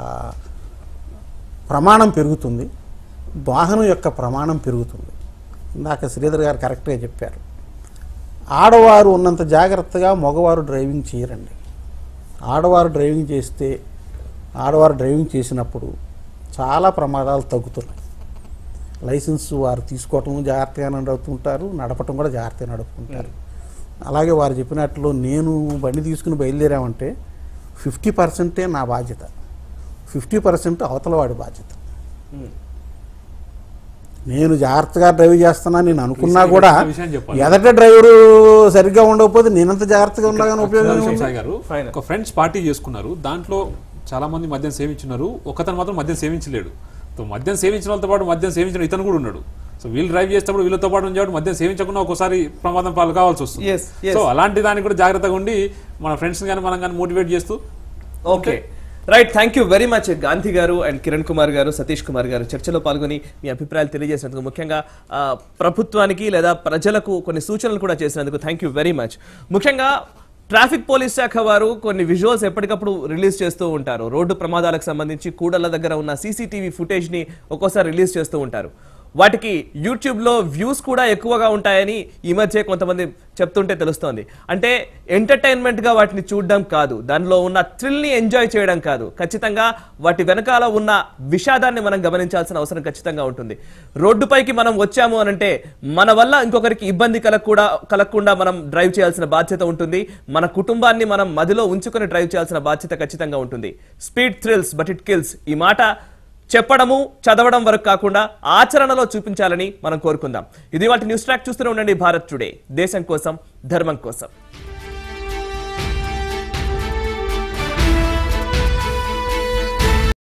ప్రమాణం పెరుగుతుంది వాహనం యొక్క ప్రమాణం పెరుగుతుంది ఇందాక శ్రీధర్ గారు కరెక్ట్గా చెప్పారు ఆడవారు ఉన్నంత జాగ్రత్తగా మగవారు డ్రైవింగ్ చేయరండి ఆడవారు డ్రైవింగ్ చేస్తే ఆడవారు డ్రైవింగ్ చేసినప్పుడు చాలా ప్రమాదాలు తగ్గుతున్నాయి లైసెన్స్ వారు తీసుకోవటం జాగ్రత్తగా నడుపుతుంటారు నడపటం కూడా జాగ్రత్తగా నడుపుకుంటారు అలాగే వారు చెప్పినట్లు నేను బండి తీసుకుని బయలుదేరామంటే ఫిఫ్టీ పర్సెంటే నా బాధ్యత ఫిఫ్టీ పర్సెంట్ అవతల వాడి బాధ్యత హ్మ్. నేను జాగ్రత్తగా డ్రైవ్ చేస్తున్నా నేను అనుకున్నా ఈ కూడా విషయం చెప్పాలి. ఎదట డ్రైవరు సరిగ్గా ఉండకపోతే నేనంత జాగ్రత్తగా ఉన్నా కానీ ఉపయోగం విషయం ఏముంది? సాయి గారు Fine. ఒక ఫ్రెండ్స్ పార్టీ చేసుకున్నారు దాంట్లో చాలా మంది మద్యం సేవించున్నారు ఒకతను మాత్రం మద్యం సేవించలేడు సో మద్యం సేవించిన వాళ్ళతో పాటు మద్యం సేవించిన ఇతను కూడా ఉన్నాడు సో వీళ్ళు డ్రైవ్ చేసేటప్పుడు వీళ్ళతో పాటు ఉంచేవాడు మధ్య సేవించకుండా ఒక్కోసారి ప్రమాదం పాలు కావాల్సి వస్తుంది Yes, yes. సో అలాంటి దానికి కూడా జాగ్రత్తగా ఉండి మన ఫ్రెండ్స్ కానీ మనం కానీ మోటివేట్ చేస్తూ okay right thank you very much Gandhi garu and Kiran Kumar గారు సతీష్ కుమార్ గారు చర్చలో పాల్గొని మీ అభిప్రాయాలు తెలియజేసినందుకు ముఖ్యంగా ఆ, ప్రభుత్వానికి లేదా ప్రజలకు కొన్ని సూచనలు కూడా చేసినందుకు థ్యాంక్ యూ వెరీ మచ్ ముఖ్యంగా ట్రాఫిక్ పోలీస్ శాఖ వారు కొన్ని విజువల్స్ ఎప్పటికప్పుడు రిలీజ్ చేస్తూ ఉంటారు రోడ్డు ప్రమాదాలకు సంబంధించి కూడళ్ల దగ్గర ఉన్న సీసీటీవీ ఫుటేజ్ని ఒక్కోసారి రిలీజ్ చేస్తూ ఉంటారు వాటికి యూట్యూబ్లో వ్యూస్ కూడా ఎక్కువగా ఉంటాయని ఈ మధ్య కొంతమంది చెప్తుంటే తెలుస్తోంది అంటే ఎంటర్టైన్మెంట్గా వాటిని చూడడం కాదు దానిలో ఉన్న థ్రిల్ని ఎంజాయ్ చేయడం కాదు ఖచ్చితంగా వాటి వెనకాల ఉన్న విషాదాన్ని మనం గమనించాల్సిన అవసరం ఖచ్చితంగా ఉంటుంది రోడ్డుపైకి మనం వచ్చాము అనంటే మన వల్ల ఇంకొకరికి ఇబ్బంది కలగకుండా కలగకుండా మనం డ్రైవ్ చేయాల్సిన బాధ్యత ఉంటుంది మన కుటుంబాన్ని మనం మదిలో ఉంచుకొని డ్రైవ్ చేయాల్సిన బాధ్యత ఖచ్చితంగా ఉంటుంది speed thrills but it kills ఈ మాట చెప్పడము చదవడం వరకు కాకుండా ఆచరణలో చూపించాలని మనం కోరుకుందాం ఇది వాటి న్యూస్ ట్రాక్ చూస్తూనే ఉండండి భారత్ టుడే దేశం కోసం ధర్మం కోసం